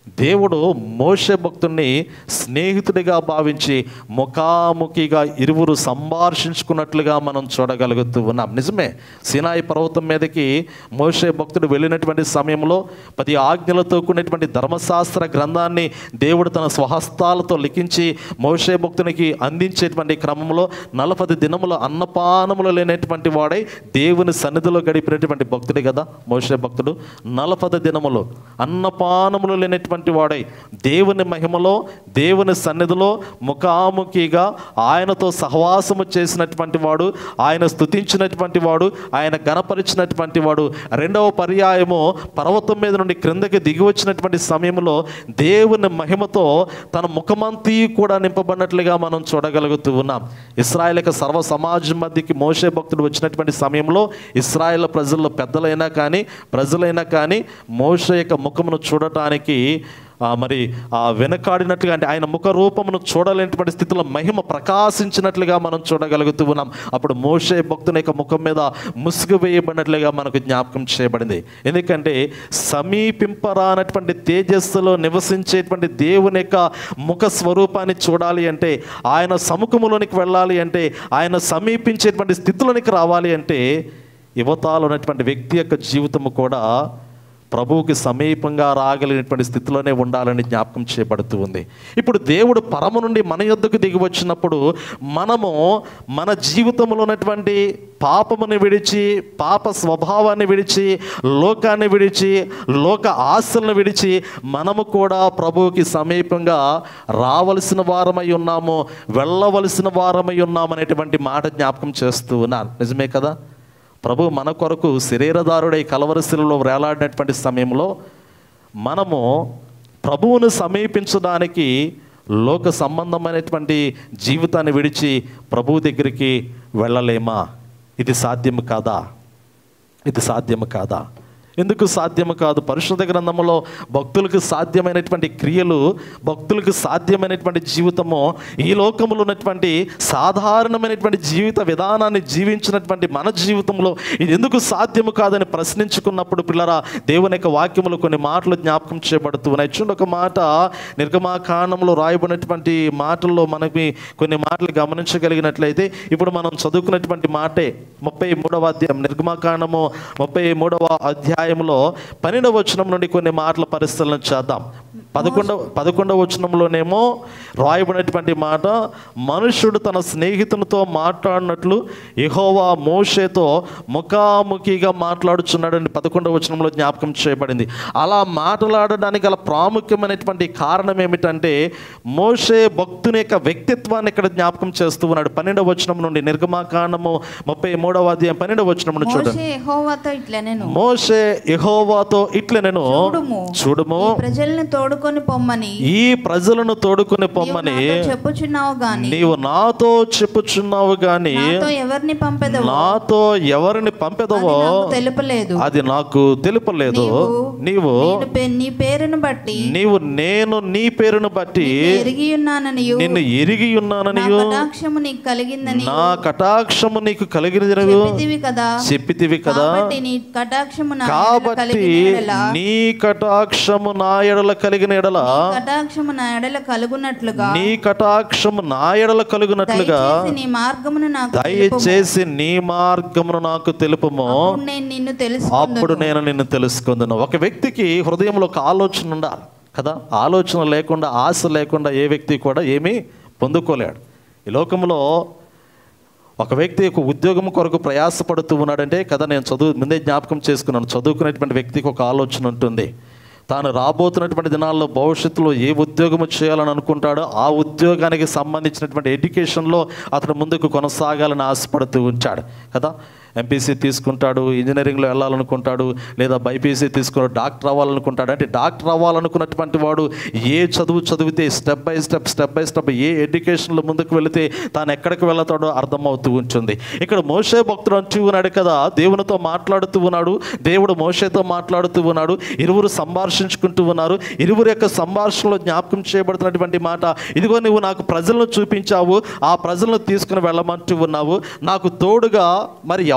దేవుడు మోషే భక్తుణ్ణి స్నేహితుడిగా భావించి ముఖాముఖిగా ఇరువురు సంభాషించుకున్నట్లుగా మనం చూడగలుగుతూ ఉన్నాం నిజమే సినాయి పర్వతం మీదకి మోషే భక్తుడు వెళ్ళినటువంటి సమయంలో పది ఆజ్ఞలతో కూడినటువంటి ధర్మశాస్త్ర గ్రంథాన్ని దేవుడు తన స్వహస్తాలతో లిఖించి మోషే భక్తునికి అందించేటువంటి క్రమంలో నలపది దినముల అన్నపానములు లేనటువంటి వాడై దేవుని సన్నిధిలో గడిపినటువంటి భక్తుడే కదా మోషే భక్తుడు నలపది దినములు అన్నపానములు లేనటువంటి వాడై దేవుని మహిమలో దేవుని సన్నిధిలో ముఖాముఖిగా ఆయనతో సహవాసము చేసినటువంటి వాడు ఆయన స్తుతించినటువంటి వాడు ఆయన గణపరిచినటువంటి వాడు రెండవ పర్యాయము పర్వతం మీద నుండి క్రిందకి దిగి వచ్చినటువంటి సమయంలో దేవుని మహిమతో తన ముఖమంతి కూడా నింపబడినట్లుగా మనం చూడగలుగుతూ ఉన్నాం ఇస్రాయేల్ యొక్క సర్వ సమాజం మధ్యకి మోసే భక్తుడు వచ్చినటువంటి సమయంలో ఇస్రాయేల్ ప్రజల్లో పెద్దలైనా కానీ ప్రజలైనా కానీ మోసే యొక్క ముఖమును చూడటానికి ఆ, మరి ఆ వెనకాడినట్లుగా అంటే ఆయన ముఖ రూపమును చూడలేనటువంటి స్థితిలో మహిమ ప్రకాశించినట్లుగా మనం చూడగలుగుతూ ఉన్నాం అప్పుడు మోషే భక్తుని యొక్క ముఖం మీద ముసుగు వేయబడినట్లుగా మనకు జ్ఞాపకం చేయబడింది ఎందుకంటే సమీపింపరానటువంటి తేజస్సులో నివసించేటువంటి దేవుని యొక్క ముఖ స్వరూపాన్ని చూడాలి అంటే ఆయన సముఖములోనికి వెళ్ళాలి అంటే ఆయన సమీపించేటువంటి స్థితిలోనికి రావాలి అంటే యువతాలు ఉన్నటువంటి వ్యక్తి యొక్క జీవితము కూడా ప్రభువుకి సమీపంగా రాగలిగినటువంటి స్థితిలోనే ఉండాలని జ్ఞాపకం చేయబడుతూ ఉంది ఇప్పుడు దేవుడు పరమ నుండి మన యొద్దకు దిగి వచ్చినప్పుడు మనము మన జీవితంలో ఉన్నటువంటి పాపముని విడిచి పాప స్వభావాన్ని విడిచి లోకాన్ని విడిచి లోక ఆశలను విడిచి మనము కూడా ప్రభువుకి సమీపంగా రావలసిన వారమై ఉన్నాము వెళ్ళవలసిన వారమై ఉన్నాము అనేటువంటి మాట జ్ఞాపకం చేస్తూ ఉన్నాను నిజమే కదా ప్రభు మన కొరకు శరీరదారుడై కలవరశిలలో వేలాడినటువంటి సమయంలో మనము ప్రభువును సమీపించడానికి లోక సంబంధమైనటువంటి జీవితాన్ని విడిచి ప్రభువు దగ్గరికి వెళ్ళలేమా ఇది సాధ్యము కాదా ఇది సాధ్యము కాదా ఎందుకు సాధ్యము కాదు పరిశుద్ధ గ్రంథంలో భక్తులకు సాధ్యమైనటువంటి క్రియలు భక్తులకు సాధ్యమైనటువంటి జీవితము ఈ లోకంలో ఉన్నటువంటి సాధారణమైనటువంటి జీవిత విధానాన్ని జీవించినటువంటి మన జీవితంలో ఇది ఎందుకు సాధ్యము కాదని ప్రశ్నించుకున్నప్పుడు పిల్లరా దేవుని యొక్క వాక్యములు కొన్ని మాటలు జ్ఞాపకం చేయబడుతూ ఉన్నాయి చూడండి ఒక మాట నిర్గమాకాండంలో రాయబడినటువంటి మాటల్లో మనకి కొన్ని మాటలు గమనించగలిగినట్లయితే ఇప్పుడు మనం చదువుకున్నటువంటి మాటే ముప్పై మూడవ అధ్యాయం నిర్గమాకాండము ముప్పై మూడవ అధ్యాయంలో పన్నెండవ వచనం నుండి కొన్ని మాటల పరిశీలన చేద్దాం పదకొండవ పదకొండవ వచనంలోనేమో రాయబడినటువంటి మాట మనుష్యుడు తన స్నేహితునితో మాట్లాడినట్లు యెహోవా మోషేతో ముఖాముఖిగా మాట్లాడుచున్నాడని పదకొండవ వచనంలో జ్ఞాపకం చేయబడింది అలా మాట్లాడడానికి గల ప్రాముఖ్యమైనటువంటి కారణం ఏమిటంటే మోషే భక్తుని యొక్క వ్యక్తిత్వాన్ని ఇక్కడ జ్ఞాపకం చేస్తూ ఉన్నాడు పన్నెండవ వచనం నుండి నిర్గమాకాండము ముప్పై మూడవ అధ్యాయం పన్నెండవ వచనం నుండి చూడండి
మోషే యెహోవాతో ఇట్లా నేను
మోషే యెహోవాతో ఇట్ల నేను
చూడుము
చూడుము
ఈ ప్రజల్ని తోడుకొని పొమ్మని
ఈ ప్రజలను తోడుకుని
నీవు
పొమ్మని
నాతో చెప్పుచున్నావు గాని
నీవు నాతో చెప్పుచున్నావు గాని
నాతో ఎవరిని పంపెదవో
నాతో ఎవరిని
అది
పంపెదవో
నాకు తెలుపలేదు
అది నాకు తెలుపలేదు నీవు
నేను పే- నీ పేరును బట్టి
నీవు నేను నీ పేరును బట్టి
ఎరిగి ఉన్నానని
నిన్ను ఎరిగి
నా
ఉన్నాననియు
కటాక్షము నీకు కలిగిందని
నా కటాక్షము నీకు కలిగినది
చెప్పితివి కదా
చెప్పితివి కదా
కాబట్టి నీ కటాక్షము నా ఎడల
కాబట్టి
కలిగిన ఎడల
నీ కటాక్షము నా ఎడల కలిగిన ఎడల
కటాక్షము నా ఎడల కలుగునట్లుగా
నీ కటాక్షము నా ఎడల కలుగునట్లుగా
దయచేసి నీ మార్గమును నాకు తెలుపుము.
దయచేసి నీ మార్గమును నాకు తెలుపము
అప్పుడు నేను నిన్ను తెలుసుకుందును
అప్పుడు నేను నిన్ను తెలుసుకుందును ఒక వ్యక్తికి హృదయంలో ఒక ఆలోచన ఉండాలి కదా ఆలోచన లేకుండా ఆశ లేకుండా ఏ వ్యక్తి కూడా ఏమీ పొందుకోలేడు ఈ లోకంలో ఒక వ్యక్తి ఒక ఉద్యోగం కొరకు ప్రయాసపడుతూ ఉన్నాడంటే కదా నేను చదువు ముందే జ్ఞాపకం చేసుకున్నాను చదువుకునేటువంటి వ్యక్తికి ఒక ఆలోచన ఉంటుంది తాను రాబోతున్నటువంటి దినాల్లో భవిష్యత్తులో ఏ ఉద్యోగం చేయాలని అనుకుంటాడో ఆ ఉద్యోగానికి సంబంధించినటువంటి ఎడ్యుకేషన్లో అతను ముందుకు కొనసాగాలని ఆశపడుతూ ఉంటాడు కదా ఎంపీసీ తీసుకుంటాడు ఇంజనీరింగ్లో వెళ్ళాలనుకుంటాడు లేదా బైపీసీ తీసుకుని డాక్టర్ అవ్వాలనుకుంటాడు అంటే డాక్టర్ అవ్వాలనుకున్నటువంటి వాడు ఏ చదువు చదివితే step by step step by step ఏ ఎడ్యుకేషన్లో ముందుకు వెళితే తాను ఎక్కడికి వెళతాడో అర్థమవుతూ ఉంటుంది ఇక్కడ మోసే భక్తుడు అంటూ ఉన్నాడు కదా దేవునితో మాట్లాడుతూ ఉన్నాడు దేవుడు మోసేతో మాట్లాడుతూ ఉన్నాడు ఇరువురు సంభాషించుకుంటూ ఉన్నారు ఇరువురు యొక్క సంభాషణలో జ్ఞాపకం చేయబడుతున్నటువంటి మాట ఇదిగో నువ్వు నాకు ప్రజలను చూపించావు ఆ ప్రజలను తీసుకుని వెళ్ళమంటూ ఉన్నావు నాకు తోడుగా మరి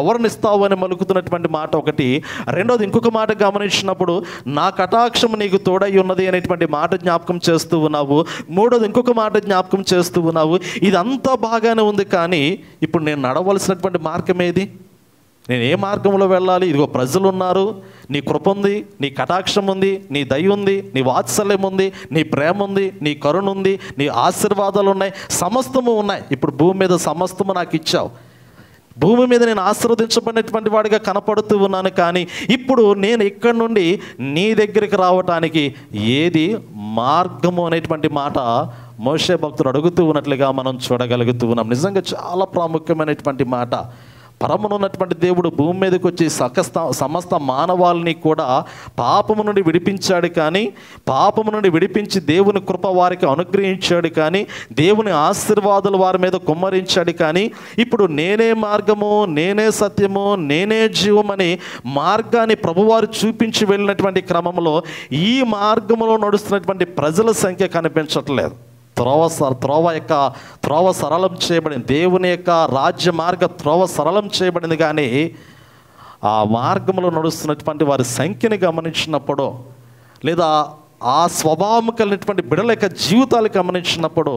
ఎవరిని ఇస్తావు అని మలుకుతున్నటువంటి మాట ఒకటి రెండోది ఇంకొక మాట గమనించినప్పుడు నా కటాక్షం నీకు తోడై ఉన్నది అనేటువంటి మాట జ్ఞాపకం చేస్తూ ఉన్నావు మూడోది ఇంకొక మాట జ్ఞాపకం చేస్తూ ఉన్నావు ఇదంతా బాగానే ఉంది కానీ ఇప్పుడు నేను నడవలసినటువంటి మార్గం ఏది నేను ఏ మార్గంలో వెళ్ళాలి ఇదిగో ప్రజలు ఉన్నారు నీ కృప ఉంది నీ కటాక్షం ఉంది నీ దయ ఉంది నీ వాత్సల్యం ఉంది నీ ప్రేమ ఉంది నీ కరుణ ఉంది నీ ఆశీర్వాదాలు ఉన్నాయి సమస్తము ఉన్నాయి ఇప్పుడు భూమి మీద సమస్తము నాకు ఇచ్చావు భూమి మీద నేను ఆశీర్వదించబడినటువంటి వాడిగా కనపడుతూ ఉన్నాను కానీ ఇప్పుడు నేను ఇక్కడి నుండి నీ దగ్గరికి రావటానికి ఏది మార్గము అనేటువంటి మాట మోషే భక్తుడు అడుగుతూ ఉన్నట్లుగా మనం చూడగలుగుతూ ఉన్నాం నిజంగా చాలా ప్రాముఖ్యమైనటువంటి మాట పరమునున్నటువంటి దేవుడు భూమి మీదకి వచ్చి సకస్త సమస్త మానవాళిని కూడా పాపము నుండి విడిపించాడు కానీ పాపము నుండి విడిపించి దేవుని కృప వారికి అనుగ్రహించాడు కానీ దేవుని ఆశీర్వాదాలు వారి మీద కుమ్మరించాడు కానీ ఇప్పుడు నేనే మార్గము నేనే సత్యము నేనే జీవమని మార్గాన్ని ప్రభువారు చూపించి వెళ్ళినటువంటి క్రమంలో ఈ మార్గంలో నడుస్తున్నటువంటి ప్రజల సంఖ్య కనిపించట్లేదు త్రోవ స త్రోవ యొక్క త్రోవ సరళం చేయబడింది దేవుని యొక్క రాజ్య మార్గ త్రోవ సరళం చేయబడింది కానీ ఆ మార్గంలో నడుస్తున్నటువంటి వారి సంఖ్యని గమనించినప్పుడు లేదా ఆ స్వభావం కలిగినటువంటి బిడల యొక్క జీవితాలు గమనించినప్పుడు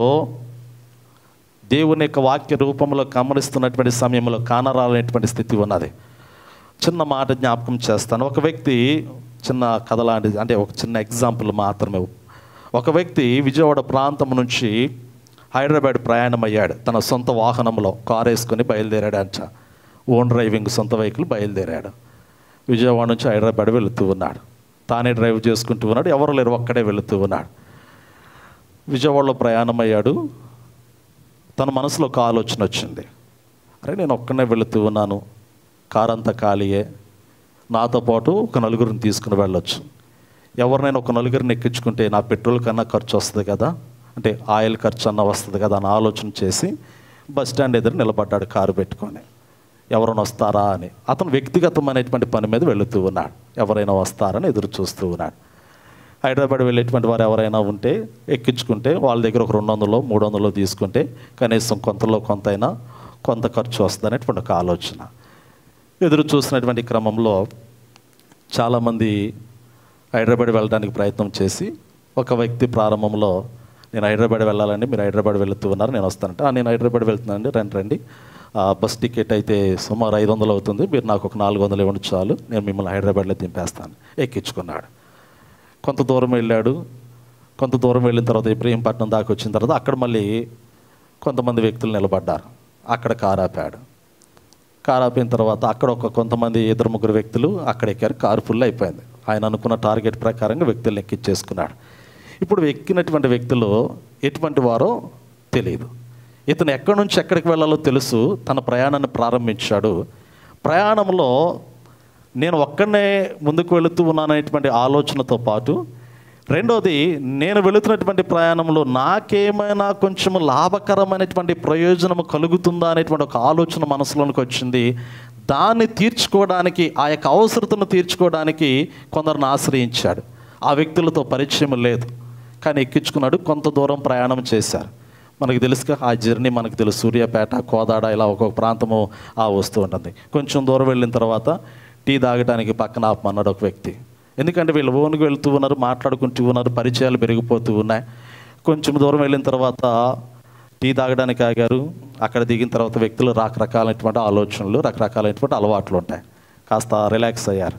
దేవుని యొక్క వాక్య రూపంలో గమనిస్తున్నటువంటి సమయంలో కానరాలనేటువంటి స్థితి ఉన్నది చిన్న మాట జ్ఞాపకం చేస్తాను ఒక వ్యక్తి చిన్న కథ లాంటిది అంటే ఒక చిన్న ఎగ్జాంపుల్ మాత్రమే ఒక వ్యక్తి విజయవాడ ప్రాంతం నుంచి హైదరాబాద్ ప్రయాణం అయ్యాడు తన సొంత వాహనంలో కారు వేసుకొని బయలుదేరాడు అంట ఓన్ డ్రైవింగ్ సొంత వెహికల్ బయలుదేరాడు విజయవాడ నుంచి హైదరాబాద్ వెళుతూ ఉన్నాడు తానే డ్రైవ్ చేసుకుంటూ ఉన్నాడు ఎవరు లేరు ఒక్కడే వెళుతూ ఉన్నాడు విజయవాడలో ప్రయాణం అయ్యాడు తన మనసులో ఒక ఆలోచన వచ్చింది అరే నేను ఒక్కనే వెళుతూ ఉన్నాను కార్ అంతా ఖాళీయే నాతో పాటు ఒక నలుగురిని తీసుకుని వెళ్ళొచ్చు ఎవరినైనా ఒక నలుగురిని ఎక్కించుకుంటే నా పెట్రోల్ కన్నా ఖర్చు వస్తుంది కదా అంటే ఆయిల్ ఖర్చు అన్న వస్తుంది కదా అని ఆలోచన చేసి బస్ స్టాండ్ ఎదురు నిలబడ్డాడు కారు పెట్టుకొని ఎవరైనా వస్తారా అని అతను వ్యక్తిగతమైనటువంటి పని మీద వెళుతూ ఉన్నాడు ఎవరైనా వస్తారని ఎదురు చూస్తూ ఉన్నాడు హైదరాబాద్ వెళ్ళేటువంటి వారు ఎవరైనా ఉంటే ఎక్కించుకుంటే వాళ్ళ దగ్గర ఒక రెండు వందలు మూడు వందలు తీసుకుంటే కనీసం కొంతలో కొంతైనా కొంత ఖర్చు వస్తుంది అనేటువంటి ఒక ఆలోచన ఎదురు చూసినటువంటి క్రమంలో చాలామంది హైదరాబాద్ వెళ్ళడానికి ప్రయత్నం చేసి ఒక వ్యక్తి ప్రారంభంలో నేను హైదరాబాద్ వెళ్ళాలండి మీరు హైదరాబాద్ వెళుతూ ఉన్నారు నేను వస్తానంటే "ఆ, నేను హైదరాబాద్ వెళ్తున్నానండి రండి రండి ఆ, బస్ టికెట్ అయితే సుమారు ఐదు వందలు అవుతుంది మీరు నాకు ఒక నాలుగు వందలు ఇవ్వండి చాలు నేను మిమ్మల్ని హైదరాబాద్లో దింపేస్తాను ఎక్కించుకున్నాడు కొంత దూరం వెళ్ళాడు కొంత దూరం వెళ్ళిన తర్వాత ఇబ్రహీంపట్నం దాకా వచ్చిన తర్వాత అక్కడ మళ్ళీ కొంతమంది వ్యక్తులు నిలబడ్డారు అక్కడ కారు ఆపాడు కారు ఆపిన తర్వాత అక్కడ ఒక కొంతమంది ఇద్దరు ముగ్గురు వ్యక్తులు అక్కడ ఎక్కారు కారు ఫుల్ అయిపోయింది ఆయన అనుకున్న టార్గెట్ ప్రకారంగా వ్యక్తులను ఎక్కించేసుకున్నాడు ఇప్పుడు ఎక్కినటువంటి వ్యక్తులు ఎటువంటి వారో తెలియదు ఇతను ఎక్కడి నుంచి ఎక్కడికి వెళ్ళాలో తెలుసు తన ప్రయాణాన్ని ప్రారంభించాడు ప్రయాణంలో నేను ఒక్కడనే ముందుకు వెళుతూ ఉన్నాననేటువంటి ఆలోచనతో పాటు రెండోది నేను వెళుతున్నటువంటి ప్రయాణంలో నాకేమైనా కొంచెం లాభకరమైనటువంటి ప్రయోజనం కలుగుతుందా అనేటువంటి ఒక ఆలోచన మనసులోనికి వచ్చింది దాన్ని తీర్చుకోవడానికి ఆ యొక్క అవసరతను తీర్చుకోవడానికి కొందరిని ఆశ్రయించాడు ఆ వ్యక్తులతో పరిచయం లేదు కానీ ఎక్కించుకున్నాడు కొంత దూరం ప్రయాణం చేశారు మనకు తెలుసుగా ఆ జర్నీ మనకు తెలుసు సూర్యాపేట కోదాడ ఇలా ఒక్కొక్క ప్రాంతము ఆ వస్తూ ఉంటుంది కొంచెం దూరం వెళ్ళిన తర్వాత టీ తాగడానికి పక్కన ఆపమన్నాడు ఒక వ్యక్తి ఎందుకంటే వీళ్ళు ఓన్కి వెళ్తూ ఉన్నారు మాట్లాడుకుంటూ ఉన్నారు పరిచయాలు పెరిగిపోతూ ఉన్నాయి కొంచెం దూరం వెళ్ళిన తర్వాత టీ తాగడానికి ఆగారు అక్కడ దిగిన తర్వాత వ్యక్తులు రకరకాలైనటువంటి ఆలోచనలు రకరకాలైనటువంటి అలవాట్లు ఉంటాయి కాస్త రిలాక్స్ అయ్యారు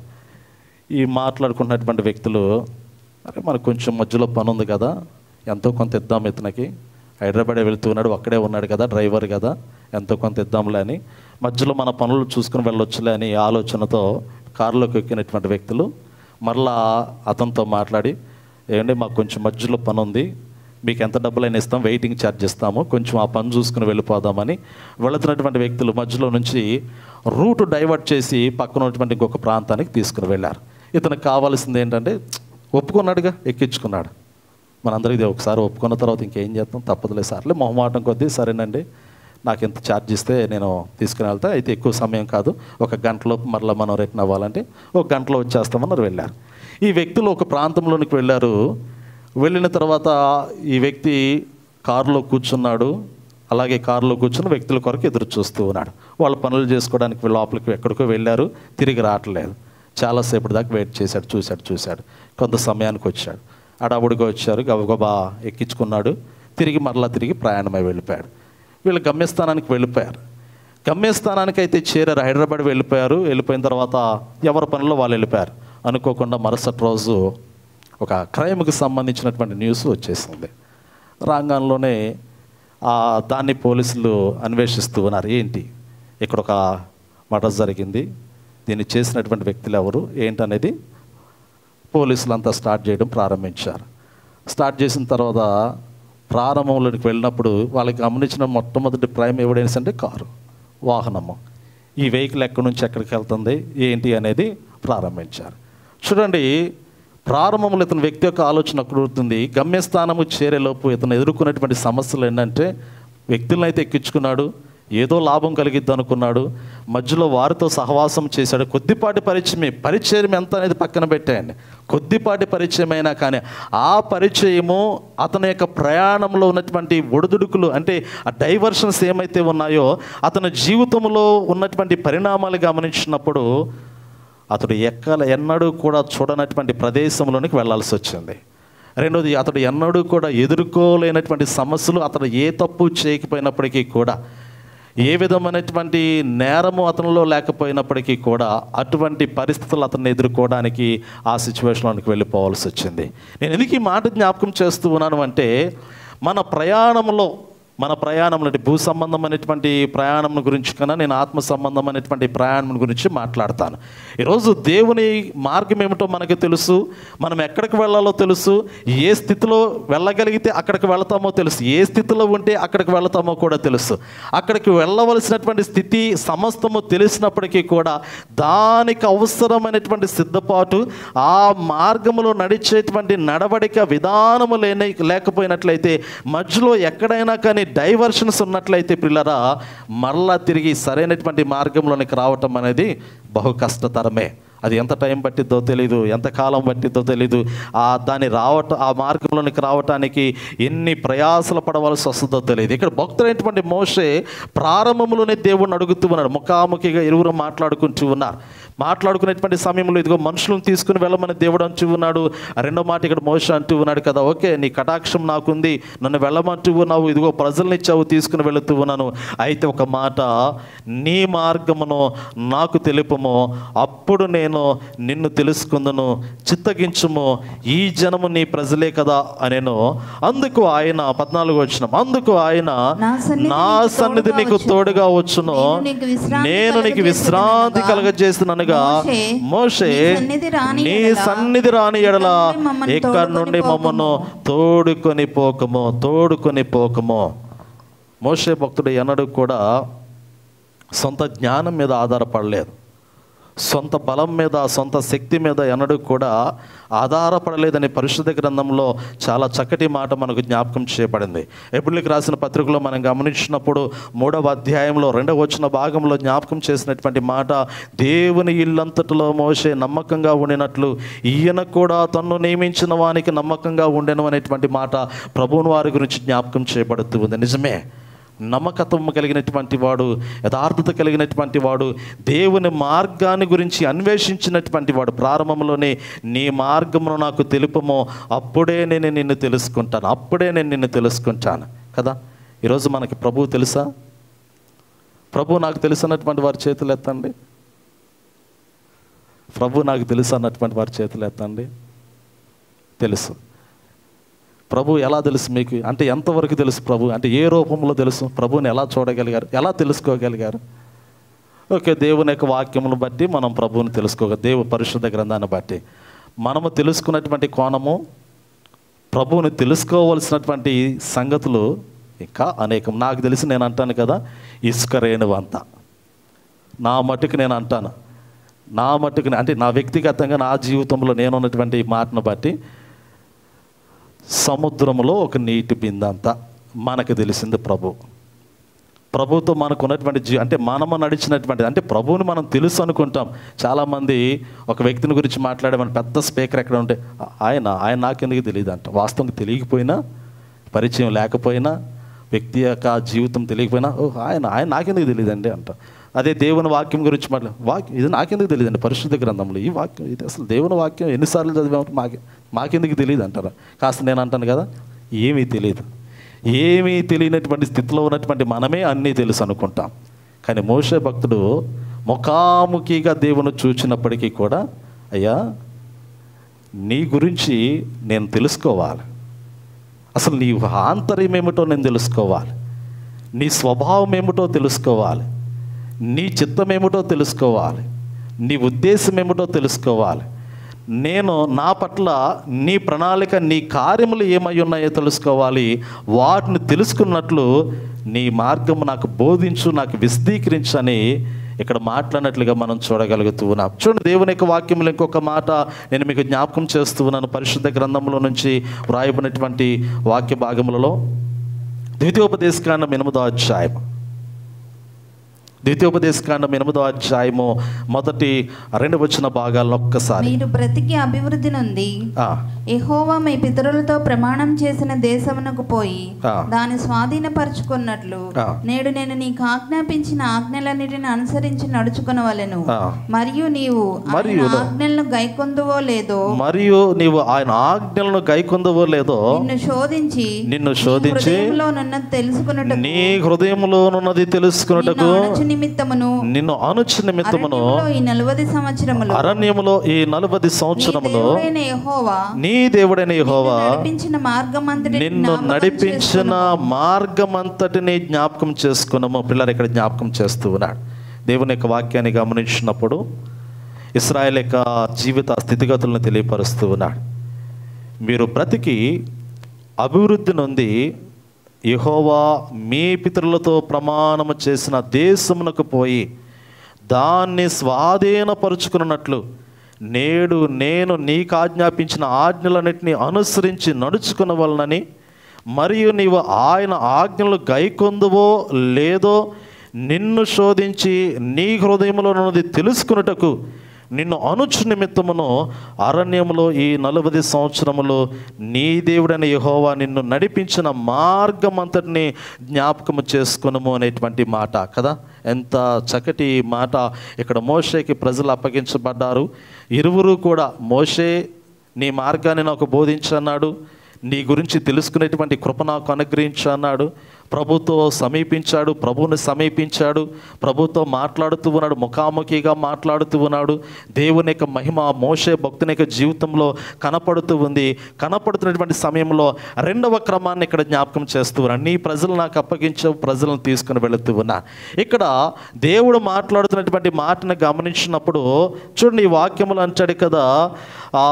ఈ మాట్లాడుకున్నటువంటి వ్యక్తులు అరే మనకు కొంచెం మధ్యలో పని ఉంది కదా ఎంతో కొంత ఇద్దాం ఇతనికి హైదరాబాద్ వెళ్తూ ఉన్నాడు అక్కడే ఉన్నాడు కదా డ్రైవర్ కదా ఎంతో కొంత ఇద్దాంలే అని మధ్యలో మన పనులు చూసుకుని వెళ్ళొచ్చులే అని ఆలోచనతో కారులోకి ఎక్కినటువంటి వ్యక్తులు మరలా అతనితో మాట్లాడి ఏమండి మాకు కొంచెం మధ్యలో పని ఉంది మీకు ఎంత డబ్బులైనా ఇస్తాం వెయిటింగ్ ఛార్జ్ ఇస్తాము కొంచెం ఆ పని చూసుకుని వెళ్ళిపోదామని వెళుతున్నటువంటి వ్యక్తులు మధ్యలో నుంచి రూట్ డైవర్ట్ చేసి పక్కన ఉన్నటువంటి ఇంకొక ప్రాంతానికి తీసుకుని వెళ్ళారు ఇతనికి కావాల్సింది ఏంటంటే ఒప్పుకున్నాడుగా ఎక్కించుకున్నాడు మనందరికీ ఇది ఒకసారి ఒప్పుకున్న తర్వాత ఇంకేం చేస్తాం తప్పదులే సార్లే మొహమాటం కొద్దీ సరేనండి నాకు ఎంత ఛార్జ్ ఇస్తే నేను తీసుకుని వెళ్తా అయితే ఎక్కువ సమయం కాదు ఒక గంటలోపు మరలా మనం రిటర్న్ అవ్వాలంటే ఒక గంటలో వచ్చేస్తామన్నారు వెళ్ళారు ఈ వ్యక్తులు ఒక ప్రాంతంలోనికి వెళ్ళారు వెళ్ళిన తర్వాత ఈ వ్యక్తి కారులో కూర్చున్నాడు అలాగే కారులో కూర్చుని వ్యక్తుల కొరకు ఎదురు చూస్తూ ఉన్నాడు వాళ్ళ పనులు చేసుకోవడానికి లోపలికి ఎక్కడికో వెళ్ళారు తిరిగి రావట్లేదు చాలాసేపటి దాకా వెయిట్ చేశాడు చూశాడు చూశాడు కొంత సమయానికి వచ్చాడు అడావుడిగా వచ్చారు గబగబా ఎక్కించుకున్నాడు తిరిగి మరలా తిరిగి ప్రయాణమై వెళ్ళిపోయాడు వీళ్ళు గమ్యస్థానానికి వెళ్ళిపోయారు గమ్యస్థానానికి అయితే చేరారు హైదరాబాద్ వెళ్ళిపోయారు వెళ్ళిపోయిన తర్వాత ఎవరి పనిలో వాళ్ళు వెళ్ళిపోయారు అనుకోకుండా మరుసటి రోజు ఒక క్రైమ్కి సంబంధించినటువంటి న్యూస్ వచ్చేసింది రాంగంలోనే ఆ దాన్ని పోలీసులు అన్వేషిస్తూ ఉన్నారు ఏంటి ఇక్కడ ఒక మర్డర్ జరిగింది దీన్ని చేసినటువంటి వ్యక్తులు ఎవరు ఏంటనేది పోలీసులు అంతా స్టార్ట్ చేయడం ప్రారంభించారు స్టార్ట్ చేసిన తర్వాత ప్రారంభంలోకి వెళ్ళినప్పుడు వాళ్ళకి గమనించిన మొట్టమొదటి ప్రైమ్ ఎవిడెన్స్ అంటే కారు వాహనము ఈ వెహికల్ ఎక్కడి నుంచి ఎక్కడికి వెళ్తుంది ఏంటి అనేది ప్రారంభించారు చూడండి ప్రారంభంలో ఇతని వ్యక్తి యొక్క ఆలోచన అక్కడ గమ్యస్థానము చేరేలోపు ఇతను ఎదుర్కొన్నటువంటి సమస్యలు ఏంటంటే వ్యక్తులను అయితే ఎక్కించుకున్నాడు ఏదో లాభం కలిగిద్ది అనుకున్నాడు మధ్యలో వారితో సహవాసం చేశాడు కొద్దిపాటి పరిచయమే పరిచయం ఎంత అనేది పక్కన పెట్టేయండి కొద్దిపాటి పరిచయం అయినా కానీ ఆ పరిచయము అతని యొక్క ప్రయాణంలో ఉన్నటువంటి ఒడిదుడుకులు అంటే ఆ డైవర్షన్స్ ఏమైతే ఉన్నాయో అతని జీవితంలో ఉన్నటువంటి పరిణామాలు గమనించినప్పుడు అతడు ఎక్కల ఎన్నడూ కూడా చూడనటువంటి ప్రదేశంలోనికి వెళ్ళాల్సి వచ్చింది రెండోది అతడు ఎన్నడూ కూడా ఎదుర్కోలేనటువంటి సమస్యలు అతడు ఏ తప్పు చేయకపోయినప్పటికీ కూడా ఏ విధమైనటువంటి నేరము అతనిలో లేకపోయినప్పటికీ కూడా అటువంటి పరిస్థితులు అతన్ని ఎదుర్కోవడానికి ఆ సిచ్యువేషన్లోనికి వెళ్ళిపోవాల్సి వచ్చింది నేను ఎందుకు ఈ మాట జ్ఞాపకం చేస్తూ ఉన్నాను అంటే మన ప్రయాణంలో మన ప్రయాణంలో అంటే భూ సంబంధమైనటువంటి ప్రయాణం గురించి కన్నా నేను ఆత్మ సంబంధమైనటువంటి ప్రయాణం గురించి మాట్లాడతాను ఈరోజు దేవుని మార్గం ఏమిటో మనకి తెలుసు మనం ఎక్కడికి వెళ్ళాలో తెలుసు ఏ స్థితిలో వెళ్ళగలిగితే అక్కడికి వెళతామో తెలుసు ఏ స్థితిలో ఉంటే అక్కడికి వెళతామో కూడా తెలుసు అక్కడికి వెళ్ళవలసినటువంటి స్థితి సమస్తము తెలిసినప్పటికీ కూడా దానికి అవసరమైనటువంటి సిద్ధపాటు ఆ మార్గములో నడిచేటువంటి నడవడిక విధానము లేని లేకపోయినట్లయితే మధ్యలో ఎక్కడైనా కానీ డైవర్షన్స్ ఉన్నట్లయితే పిల్లరా మరలా తిరిగి సరైనటువంటి మార్గంలోనికి రావటం అనేది బహు కష్టతరమే అది ఎంత టైం పట్టిద్దో తెలీదు ఎంత కాలం పట్టిద్దో తెలీదు ఆ దాన్ని రావట ఆ మార్గంలోనికి రావటానికి ఎన్ని ప్రయాసలు పడవలసి వస్తుందో తెలియదు ఇక్కడ భక్తులైనటువంటి మోషే ప్రారంభంలోనే దేవుణ్ణి అడుగుతూ ఉన్నాడు ముఖాముఖిగా ఇరువురు మాట్లాడుకుంటూ ఉన్నారు మాట్లాడుకునేటువంటి సమయంలో ఇదిగో మనుషులను తీసుకుని వెళ్ళమని దేవుడు అంటూ ఉన్నాడు ఆ రెండో మాట ఇక్కడ మోష అంటూ ఉన్నాడు కదా ఓకే నీ కటాక్షం నాకుంది నన్ను వెళ్ళమంటూ ఉన్నావు ఇదిగో ప్రజల్ని ఇచ్చావు తీసుకుని వెళుతూ ఉన్నాను అయితే ఒక మాట నీ మార్గమును నాకు తెలుపము అప్పుడు నేను నిన్ను తెలుసుకుందును చిత్తగించుము ఈ జనము నీ ప్రజలే కదా అనేను అందుకు ఆయన పద్నాలుగు వచ్చిన అందుకు ఆయన
నా సన్నిధి
నా
నీకు
సన్నిధి
తోడుగా
నీకు
వచ్చును.
తోడుగా వచ్చును
నేను నీకు విశ్రాంతి
నేను నీకు విశ్రాంతి కలగజేస్తున్నానుగా
మోషే,
మోషే
నీ సన్నిధి రాని
నీ
ఎడల,
సన్నిధి రాని ఎడల
ఇక్కడ నుండి
ఇక్కడ నుండి
మమ్మల్ని తోడుకొని
మమ్మను తోడుకొని పోకము తోడుకొని పోకము మోషే భక్తుడు ఎన్నడూ కూడా సొంత జ్ఞానం మీద ఆధారపడలేదు సొంత బలం మీద సొంత శక్తి మీద ఎన్నడూ కూడా ఆధారపడలేదని పరిశుద్ధ గ్రంథంలో చాలా చక్కటి మాట మనకు జ్ఞాపకం చేయబడింది ఎప్పుడుకి రాసిన పత్రికలో మనం గమనించినప్పుడు మూడవ అధ్యాయంలో రెండవ వచ్చిన భాగంలో జ్ఞాపకం చేసినటువంటి మాట దేవుని ఇల్లంతటిలో మోసే నమ్మకంగా ఉండినట్లు ఈయన కూడా తన్ను నియమించిన వానికి నమ్మకంగా ఉండెను అనేటువంటి మాట ప్రభువుని వారి గురించి జ్ఞాపకం చేయబడుతూ ఉంది నిజమే నమ్మకత్వం కలిగినటువంటి వాడు యథార్థత కలిగినటువంటి వాడు దేవుని మార్గాన్ని గురించి అన్వేషించినటువంటి వాడు ప్రారంభంలోనే నీ మార్గమును నాకు తెలుపమో అప్పుడే నేను నిన్ను తెలుసుకుంటాను అప్పుడే నేను నిన్ను తెలుసుకుంటాను కదా ఈరోజు మనకి ప్రభువు తెలుసా ప్రభు నాకు తెలుసు అన్నటువంటి వారి చేతులు ఎత్తండి ప్రభు నాకు తెలుసు అన్నటువంటి వారి చేతులు ఎత్తండి తెలుసు ప్రభు ఎలా తెలుసు మీకు అంటే ఎంతవరకు తెలుసు ప్రభు అంటే ఏ రూపంలో తెలుసు ప్రభుని ఎలా చూడగలిగారు ఎలా తెలుసుకోగలిగారు ఓకే దేవుని యొక్క వాక్యమును బట్టి మనం ప్రభువుని తెలుసుకోగ దేవు పరిశుద్ధ గ్రంథాన్ని బట్టి మనము తెలుసుకున్నటువంటి కోణము ప్రభువుని తెలుసుకోవలసినటువంటి సంగతులు ఇంకా అనేకం నాకు తెలిసి నేను అంటాను కదా ఇసుక రేణువంత నా మట్టుకు నేను అంటాను నా మట్టుకు నే- అంటే నా వ్యక్తిగతంగా నా జీవితంలో నేను ఉన్నటువంటి ఈ మాటను బట్టి సముద్రంలో ఒక నీటి బిందంత మనకు తెలిసింది ప్రభు ప్రభుతో మనకు ఉన్నటువంటి జీ అంటే మనము నడిచినటువంటి అంటే ప్రభువుని మనం తెలుసు అనుకుంటాం చాలామంది ఒక వ్యక్తిని గురించి మాట్లాడేమని పెద్ద స్పీకర్ ఎక్కడ ఉంటే "ఆ- ఆయన ఆయన నాకెందుకు తెలియదు అంట వాస్తవంగా తెలియకపోయినా పరిచయం లేకపోయినా వ్యక్తి యొక్క జీవితం తెలియకపోయినా ఓ ఆయన ఆయన నాకెందుకు తెలియదండి అంట అదే దేవుని వాక్యం గురించి మాట్లా వాక్యం ఇది నాకెందుకు తెలియదండి పరిశుద్ధ గ్రంథంలో ఈ వాక్యం ఇది అసలు దేవుని వాక్యం ఎన్నిసార్లు చదివామంటే మాకే మాకెందుకు తెలియదు అంటారా కాస్త నేను అంటాను కదా ఏమీ తెలియదు ఏమీ తెలియనటువంటి స్థితిలో ఉన్నటువంటి మనమే అన్నీ తెలుసు అనుకుంటాం కానీ మోషే భక్తుడు ముఖాముఖిగా దేవుని చూచినప్పటికీ కూడా అయ్యా నీ గురించి నేను తెలుసుకోవాలి అసలు నీ ఆంతర్యం ఏమిటో నేను తెలుసుకోవాలి నీ స్వభావం ఏమిటో తెలుసుకోవాలి నీ చిత్తం ఏమిటో తెలుసుకోవాలి నీ ఉద్దేశం ఏమిటో తెలుసుకోవాలి నేను నా పట్ల నీ ప్రణాళిక నీ కార్యములు ఏమై ఉన్నాయో తెలుసుకోవాలి వాటిని తెలుసుకున్నట్లు నీ మార్గం నాకు బోధించు నాకు విశదీకరించని ఇక్కడ మాట్లాడినట్లుగా మనం చూడగలుగుతూ ఉన్నాం చూడండి దేవుని యొక్క వాక్యంలో ఇంకొక మాట నేను మీకు జ్ఞాపకం చేస్తూ ఉన్నాను పరిశుద్ధ గ్రంథంలో నుంచి వ్రాయబడినటువంటి వాక్య భాగములలో ద్వితీయోపదేశకాండం ఎనిమిదో అధ్యాయం ద్వితీయోపదేశకాండం ఎనిమిదో అధ్యాయము మొదటి రెండు వచ్చిన భాగాలను ఒక్కసారి
మీరు బ్రతికి అభివృద్ధి నొంది
ఆ,
యెహోవా మీ పితరులతో ప్రమాణం చేసిన దేశమునకు పోయి
ఆ.
దాన్ని స్వాధీనపరచుకున్నట్లు
ఆ.
నేడు నేను నీకు ఆజ్ఞాపించిన ఆజ్ఞలన్నిటిని అనుసరించి నడుచుకునవలెను
ఆ. మరియు
మరియు నీవు
మరియు
ఆయన ఆజ్ఞలను గైకొందువో లేదో
మరియు నీవు ఆయన ఆజ్ఞలను గైకొందవో లేదో
నిన్ను శోధించి
నిన్ను
నీ
శోధించి
హృదయంలోనున్నది తెలుసుకున్నట్టు
నీ హృదయంలోనున్నది తెలుసుకున్నట్టుకు
అణచు నిమిత్తమును
నిన్ను అనుచు నిమిత్తమును
అరణ్యములో ఈ నలవది సంవత్సరములు
అరణ్యములో ఈ నలభై
నీ
సంవత్సరములో
దేవుడైన యెహోవా
నీ దేవుడైన యెహోవా
నడిపించిన మార్గమంతటిని
నిన్ను
జ్ఞాపకం
నడిపించిన
చేసుకొనుము.
మార్గమంతటిని జ్ఞాపకం చేసుకున్నాము పిల్లలు ఇక్కడ జ్ఞాపకం చేస్తూ ఉన్నాడు దేవుని యొక్క వాక్యాన్ని గమనించినప్పుడు ఇస్రాయేల్ యొక్క జీవిత స్థితిగతులను తెలియపరుస్తూ ఉన్నాడు మీరు బ్రతికి అభివృద్ధి నొంది యెహోవా మీ పితరులతో ప్రమాణము చేసిన దేశమునకు పోయి దాన్ని స్వాధీనపరుచుకున్నట్లు నేడు నేను నీకు ఆజ్ఞాపించిన ఆజ్ఞలన్నింటినీ అనుసరించి నడుచుకున్న వలనని మరియు నీవు ఆయన ఆజ్ఞలు గైకొందువో లేదో నిన్ను శోధించి నీ హృదయంలో ఉన్నది తెలుసుకున్నటకు నిన్ను అనుచు నిమిత్తమును అరణ్యములో ఈ నలభై సంవత్సరములో నీ దేవుడైన యెహోవా నిన్ను నడిపించిన మార్గం అంతటిని జ్ఞాపకము చేసుకునము అనేటువంటి మాట కదా ఎంత చక్కటి మాట ఇక్కడ మోషేకి ప్రజలు అప్పగించబడ్డారు ఇరువురు కూడా మోషే నీ మార్గాన్ని నాకు బోధించన్నాడు నీ గురించి తెలుసుకునేటువంటి కృప నాకు అనుగ్రహించు అన్నాడు ప్రభుతో సమీపించాడు ప్రభువుని సమీపించాడు ప్రభుతో మాట్లాడుతూ ఉన్నాడు ముఖాముఖిగా మాట్లాడుతూ ఉన్నాడు దేవుని యొక్క మహిమ మోసే భక్తుని యొక్క జీవితంలో కనపడుతూ ఉంది కనపడుతున్నటువంటి సమయంలో రెండవ క్రమాన్ని ఇక్కడ జ్ఞాపకం చేస్తూ ఉన్నాడు నీ ప్రజలు నాకు అప్పగించే ప్రజలను తీసుకుని వెళుతూ ఉన్నా ఇక్కడ దేవుడు మాట్లాడుతున్నటువంటి మాటను గమనించినప్పుడు చూడండి ఈ వాక్యములు అంటాడు కదా ఆ,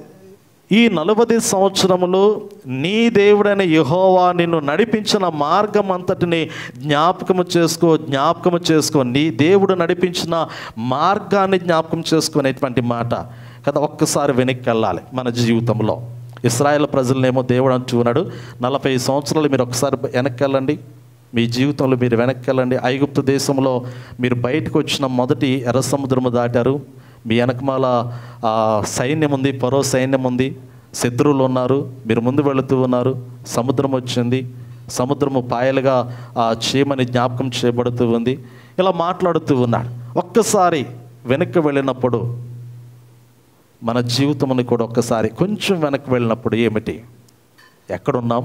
ఈ నలభై సంవత్సరములు నీ దేవుడైన యెహోవా నిన్ను నడిపించిన మార్గం అంతటిని జ్ఞాపకము చేసుకో జ్ఞాపకము చేసుకో నీ దేవుడు నడిపించిన మార్గాన్ని జ్ఞాపకం చేసుకునేటువంటి మాట కదా ఒక్కసారి వెనక్కి వెళ్ళాలి మన జీవితంలో ఇస్రాయేల్ ప్రజలనేమో దేవుడు అంటున్నాడు నలభై సంవత్సరాలు మీరు ఒకసారి వెనక్కి వెళ్ళండి మీ జీవితంలో మీరు వెనక్కి వెళ్ళండి ఐగుప్తు దేశంలో మీరు బయటకు వచ్చిన మొదటి ఎర్ర సముద్రము దాటారు మీ వెనకమాల ఆ, సైన్యం ఉంది పరో సైన్యం ఉంది శత్రువులు ఉన్నారు మీరు ముందు వెళుతూ ఉన్నారు సముద్రం వచ్చింది సముద్రము పాయలుగా ఆ చీమని జ్ఞాపకం చేయబడుతూ ఉంది ఇలా మాట్లాడుతూ ఉన్నాడు ఒక్కసారి వెనక్కి వెళ్ళినప్పుడు మన జీవితముని కూడా ఒక్కసారి కొంచెం వెనక్కి వెళ్ళినప్పుడు ఏమిటి ఎక్కడున్నాం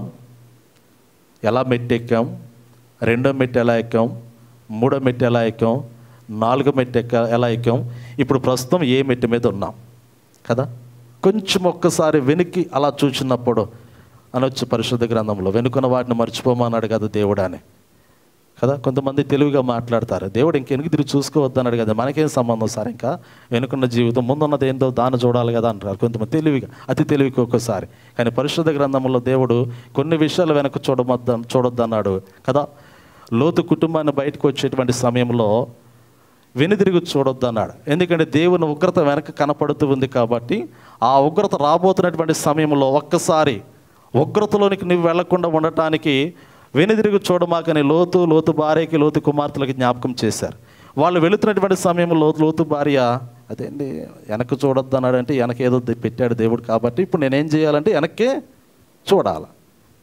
ఎలా మెట్టు ఎక్కాం రెండో మెట్టు ఎలా ఎక్కాం మూడో మెట్టు ఎలా ఎక్కాం నాలుగో మెట్టు ఎక్క ఎలా ఎక్కాం ఇప్పుడు ప్రస్తుతం ఏ మెట్టు మీద ఉన్నాం కదా కొంచెం ఒక్కసారి వెనక్కి అలా చూసినప్పుడు అనొచ్చు పరిశుద్ధ గ్రంథంలో వెనుకున్న వాటిని మర్చిపోమన్నాడు కదా దేవుడు అని కదా కొంతమంది తెలివిగా మాట్లాడతారు దేవుడు ఇంకెనికి తిరిగి చూసుకోవద్దన్నాడు కదా మనకేం సంబంధం సార్ ఇంకా వెనుకున్న జీవితం ముందున్నది ఏందో దాన్ని చూడాలి కదా అంటారు కొంతమంది తెలివిగా అతి తెలివికి ఒక్కసారి కానీ పరిశుద్ధ గ్రంథంలో దేవుడు కొన్ని విషయాలు వెనక చూడమద్ద చూడొద్దన్నాడు కదా లోతు కుటుంబాన్ని బయటకు వచ్చేటువంటి సమయంలో వెనుదిరిగి చూడొద్దన్నాడు ఎందుకంటే దేవుని ఉగ్రత వెనక కనపడుతూ ఉంది కాబట్టి ఆ ఉగ్రత రాబోతున్నటువంటి సమయంలో ఒక్కసారి ఉగ్రతలోనికి నువ్వు వెళ్లకుండా ఉండటానికి వెనుదిరిగి చూడమాకని లోతు లోతు భార్యకి లోతు కుమార్తెలకి జ్ఞాపకం చేశారు వాళ్ళు వెళుతున్నటువంటి సమయంలో లోతు లోతు భార్య అదేంటి వెనక్కి చూడొద్దన్నాడు అంటే వెనక ఏదో ది- పెట్టాడు దేవుడు కాబట్టి ఇప్పుడు నేనేం చేయాలంటే వెనక్కే చూడాలి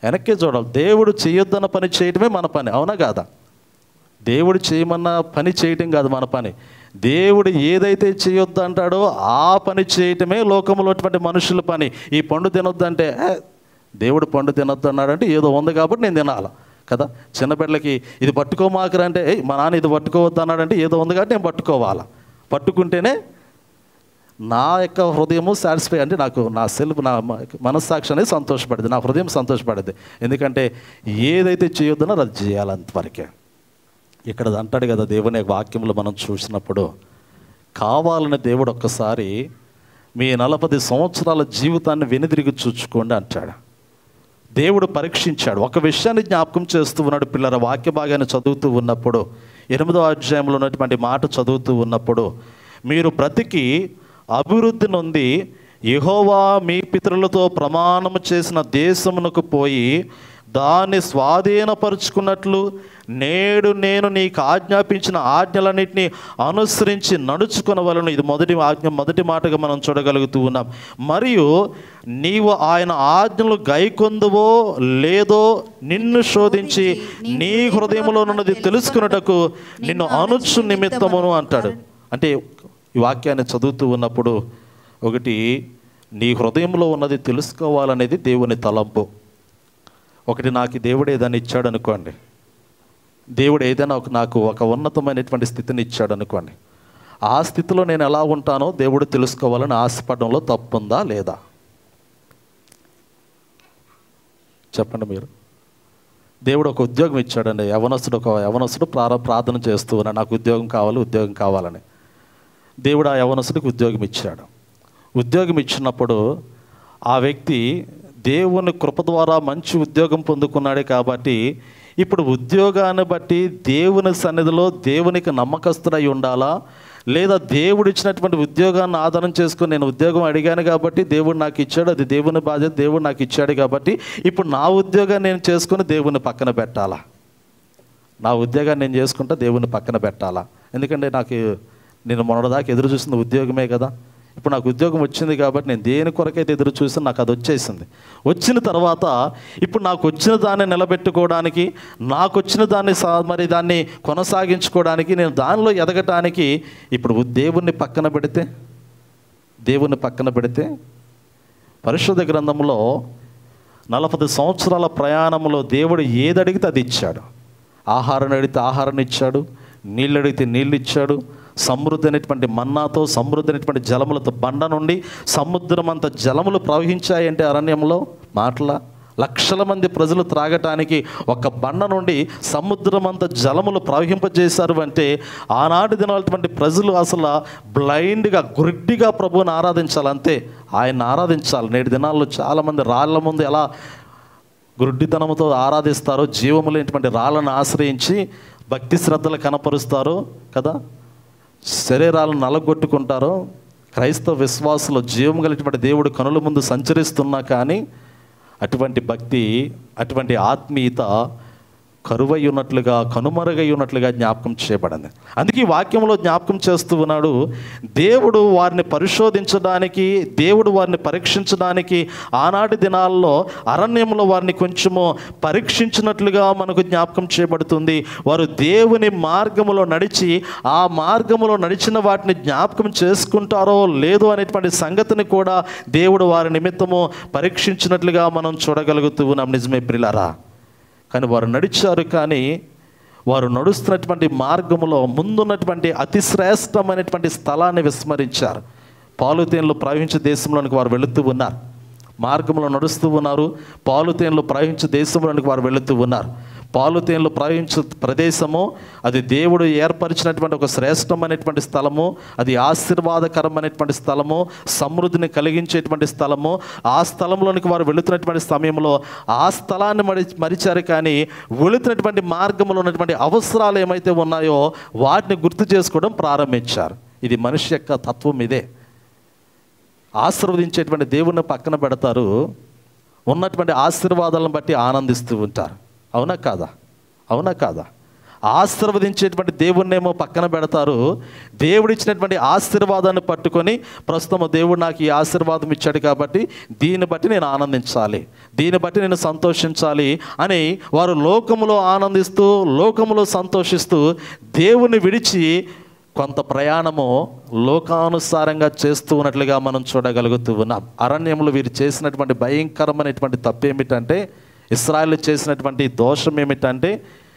వెనక్కి చూడాలి దేవుడు చేయొద్దన్న పని చేయటమే మన పని అవునా కాదా దేవుడు చేయమన్న పని చేయటం కాదు మన పని దేవుడు ఏదైతే చేయొద్దు అంటాడో ఆ పని చేయటమే లోకంలో ఉన్నటువంటి మనుషుల పని ఈ పండు తినొద్దంటే "ఏ, దేవుడు పండు తినొద్దు అన్నాడంటే ఏదో ఉంది కాబట్టి నేను తినాలి కదా చిన్న బిడ్డలకి ఇది పట్టుకోమాకరంటే "ఏయ్, మా నాన్న ఇది పట్టుకోవద్దు అన్నాడంటే ఏదో ఉంది కాబట్టి నేను పట్టుకోవాలా పట్టుకుంటేనే నా యొక్క హృదయము సాటిస్ఫై అంటే నాకు నా సెల్ఫ్ నా మ- మనస్సాక్షి అనేది సంతోషపడింది నా హృదయం సంతోషపడింది ఎందుకంటే ఏదైతే చేయొద్దనో అది చేయాలి అంతవరకే ఇక్కడ అంటాడు కదా దేవుని యొక్క వాక్యములు మనం చూసినప్పుడు కావాలని దేవుడు ఒక్కసారి మీ నలభై సంవత్సరాల జీవితాన్ని వెనుదిరిగి చూచుకోండి అంటాడు దేవుడు పరీక్షించాడు ఒక విషయాన్ని జ్ఞాపకం చేస్తూ ఉన్నాడు పిల్లల వాక్య భాగాన్ని చదువుతూ ఉన్నప్పుడు ఎనిమిదో అధ్యాయంలో ఉన్నటువంటి మాట చదువుతూ ఉన్నప్పుడు మీరు బ్రతికి అభివృద్ధి నొంది యెహోవా మీ పితరులతో ప్రమాణము చేసిన దేశమునకు పోయి దాన్ని స్వాధీనపరుచుకున్నట్లు నేడు నేను నీకు ఆజ్ఞాపించిన ఆజ్ఞలన్నింటినీ అనుసరించి నడుచుకునవలను ఇది మొదటి ఆజ్ఞ మొదటి మాటగా మనం చూడగలుగుతూ ఉన్నాం మరియు నీవు ఆయన ఆజ్ఞలు గైకొందువో లేదో నిన్ను శోధించి నీ హృదయంలో ఉన్నది తెలుసుకున్నటకు నిన్ను అనుచు నిమిత్తమును అంటాడు అంటే ఈ వాక్యాన్ని చదువుతూ ఉన్నప్పుడు ఒకటి నీ హృదయంలో ఉన్నది తెలుసుకోవాలనేది దేవుని తలంపు ఒకటి నాకు దేవుడు ఏదైనా ఇచ్చాడు అనుకోండి దేవుడు ఏదైనా ఒక నాకు ఒక ఉన్నతమైనటువంటి స్థితిని ఇచ్చాడు అనుకోండి ఆ స్థితిలో నేను ఎలా ఉంటానో దేవుడు తెలుసుకోవాలని ఆశపడడంలో తప్పుందా లేదా చెప్పండి మీరు దేవుడు ఒక ఉద్యోగం ఇచ్చాడండి యవనస్తుడు ఒక యవనస్తుడు ప్రార ప్రార్థన చేస్తూ ఉన్నాడు నాకు ఉద్యోగం కావాలి ఉద్యోగం కావాలని దేవుడు ఆ యవనస్తుడికి ఉద్యోగం ఇచ్చాడు ఉద్యోగం ఇచ్చినప్పుడు ఆ వ్యక్తి దేవుని కృప ద్వారా మంచి ఉద్యోగం పొందుకున్నాడే కాబట్టి ఇప్పుడు ఉద్యోగాన్ని బట్టి దేవుని సన్నిధిలో దేవునికి నమ్మకస్తుడై ఉండాలా లేదా దేవుడు ఇచ్చినటువంటి ఉద్యోగాన్ని ఆధారం చేసుకుని నేను ఉద్యోగం అడిగాను కాబట్టి దేవుడు నాకు ఇచ్చాడు అది దేవుని బాధ్యత దేవుడు నాకు ఇచ్చాడు కాబట్టి ఇప్పుడు నా ఉద్యోగాన్ని నేను చేసుకుని దేవుని పక్కన పెట్టాలా నా ఉద్యోగాన్ని నేను చేసుకుంటా దేవుని పక్కన పెట్టాలా ఎందుకంటే నాకు నేను మొన్నటిదాకా ఎదురు చూసిన ఉద్యోగమే కదా ఇప్పుడు నాకు ఉద్యోగం వచ్చింది కాబట్టి నేను దేని కొరకైతే ఎదురు చూసి నాకు అది వచ్చేసింది వచ్చిన తర్వాత ఇప్పుడు నాకు వచ్చిన దాన్ని నిలబెట్టుకోవడానికి నాకు వచ్చిన దాన్ని సా మరి దాన్ని కొనసాగించుకోవడానికి నేను దానిలో ఎదగటానికి ఇప్పుడు దేవుణ్ణి పక్కన పెడితే దేవుణ్ణి పక్కన పెడితే పరిశుద్ధ గ్రంథంలో నలభై సంవత్సరాల ప్రయాణంలో దేవుడు ఏది అడిగితే అది ఇచ్చాడు ఆహారం అడిగితే ఆహారం ఇచ్చాడు నీళ్ళు అడిగితే నీళ్ళు ఇచ్చాడు సమృద్ధి అనేటువంటి మన్నాతో సమృద్ధి అనేటువంటి జలములతో బండ నుండి సముద్రం అంత జలములు ప్రవహించాయంటే అరణ్యంలో మాటల లక్షల మంది ప్రజలు త్రాగటానికి ఒక బండ నుండి సముద్రం అంత జలములు ప్రవహింపజేశారు అంటే ఆనాటి దినాలటువంటి ప్రజలు అసలు బ్లైండ్గా గుడ్డిగా ప్రభువుని ఆరాధించాలి అంతే ఆయన ఆరాధించాలి నేటి దినాల్లో చాలామంది రాళ్ళ ముందు ఎలా గుడ్డితనంతో ఆరాధిస్తారో జీవము లేనటువంటి రాళ్ళను ఆశ్రయించి భక్తి శ్రద్ధలు కనపరుస్తారో కదా శరీరాలను నలగొట్టుకుంటారో క్రైస్తవ విశ్వాసులు జీవం కలిగినటువంటి దేవుడు కనుల ముందు సంచరిస్తున్నా కానీ అటువంటి భక్తి అటువంటి ఆత్మీయత కరువై ఉన్నట్లుగా కనుమరుగై ఉన్నట్లుగా జ్ఞాపకం చేయబడింది అందుకే ఈ వాక్యంలో జ్ఞాపకం చేస్తూ ఉన్నాడు దేవుడు వారిని పరిశోధించడానికి దేవుడు వారిని పరీక్షించడానికి ఆనాటి దినాల్లో అరణ్యంలో వారిని కొంచెము పరీక్షించినట్లుగా మనకు జ్ఞాపకం చేయబడుతుంది వారు దేవుని మార్గములో నడిచి ఆ మార్గములో నడిచిన వాటిని జ్ఞాపకం చేసుకుంటారో లేదో అనేటువంటి సంగతిని కూడా దేవుడు వారి నిమిత్తము పరీక్షించినట్లుగా మనం చూడగలుగుతూ ఉన్నాం నిజమే ప్రిలారా కానీ వారు నడిచారు కానీ వారు నడుస్తున్నటువంటి మార్గములో ముందున్నటువంటి అతి శ్రేష్టమైనటువంటి స్థలాన్ని విస్మరించారు పాలుతేన్లు ప్రవహించే దేశంలోనికి వారు వెళుతూ ఉన్నారు మార్గంలో నడుస్తూ ఉన్నారు పాలుతేన్లు ప్రవహించే దేశంలోనికి వారు వెళుతూ ఉన్నారు పాలుతేన్లు ప్రవహించే ప్రదేశము అది దేవుడు ఏర్పరిచినటువంటి ఒక శ్రేష్టమైనటువంటి స్థలము అది ఆశీర్వాదకరమైనటువంటి స్థలము సమృద్ధిని కలిగించేటువంటి స్థలము ఆ స్థలంలోనికి వారు వెళుతున్నటువంటి సమయంలో ఆ స్థలాన్ని మరి మరిచారు కానీ వెళుతున్నటువంటి మార్గంలో ఉన్నటువంటి అవసరాలు ఏమైతే ఉన్నాయో వాటిని గుర్తు చేసుకోవడం ప్రారంభించారు ఇది మనిషి యొక్క తత్వం ఇదే ఆశీర్వదించేటువంటి దేవుణ్ణి పక్కన పెడతారు ఉన్నటువంటి ఆశీర్వాదాలను బట్టి ఆనందిస్తూ ఉంటారు అవునా కాదా అవునా కాదా ఆశీర్వదించేటువంటి దేవుణ్ణేమో పక్కన పెడతారు దేవుడిచ్చినటువంటి ఆశీర్వాదాన్ని పట్టుకొని ప్రస్తుతం దేవుడు నాకు ఈ ఆశీర్వాదం ఇచ్చాడు కాబట్టి దీన్ని బట్టి నేను ఆనందించాలి దీన్ని బట్టి నేను సంతోషించాలి అని వారు లోకములో ఆనందిస్తూ లోకములో సంతోషిస్తూ దేవుని విడిచి కొంత ప్రయాణము లోకానుసారంగా చేస్తూ ఉన్నట్లుగా మనం చూడగలుగుతూ ఉన్నాం అరణ్యంలో వీరు చేసినటువంటి భయంకరమైనటువంటి తప్పు ఏమిటంటే ఇస్రాయల్ చేసినటువంటి దోషం ఏమిటంటే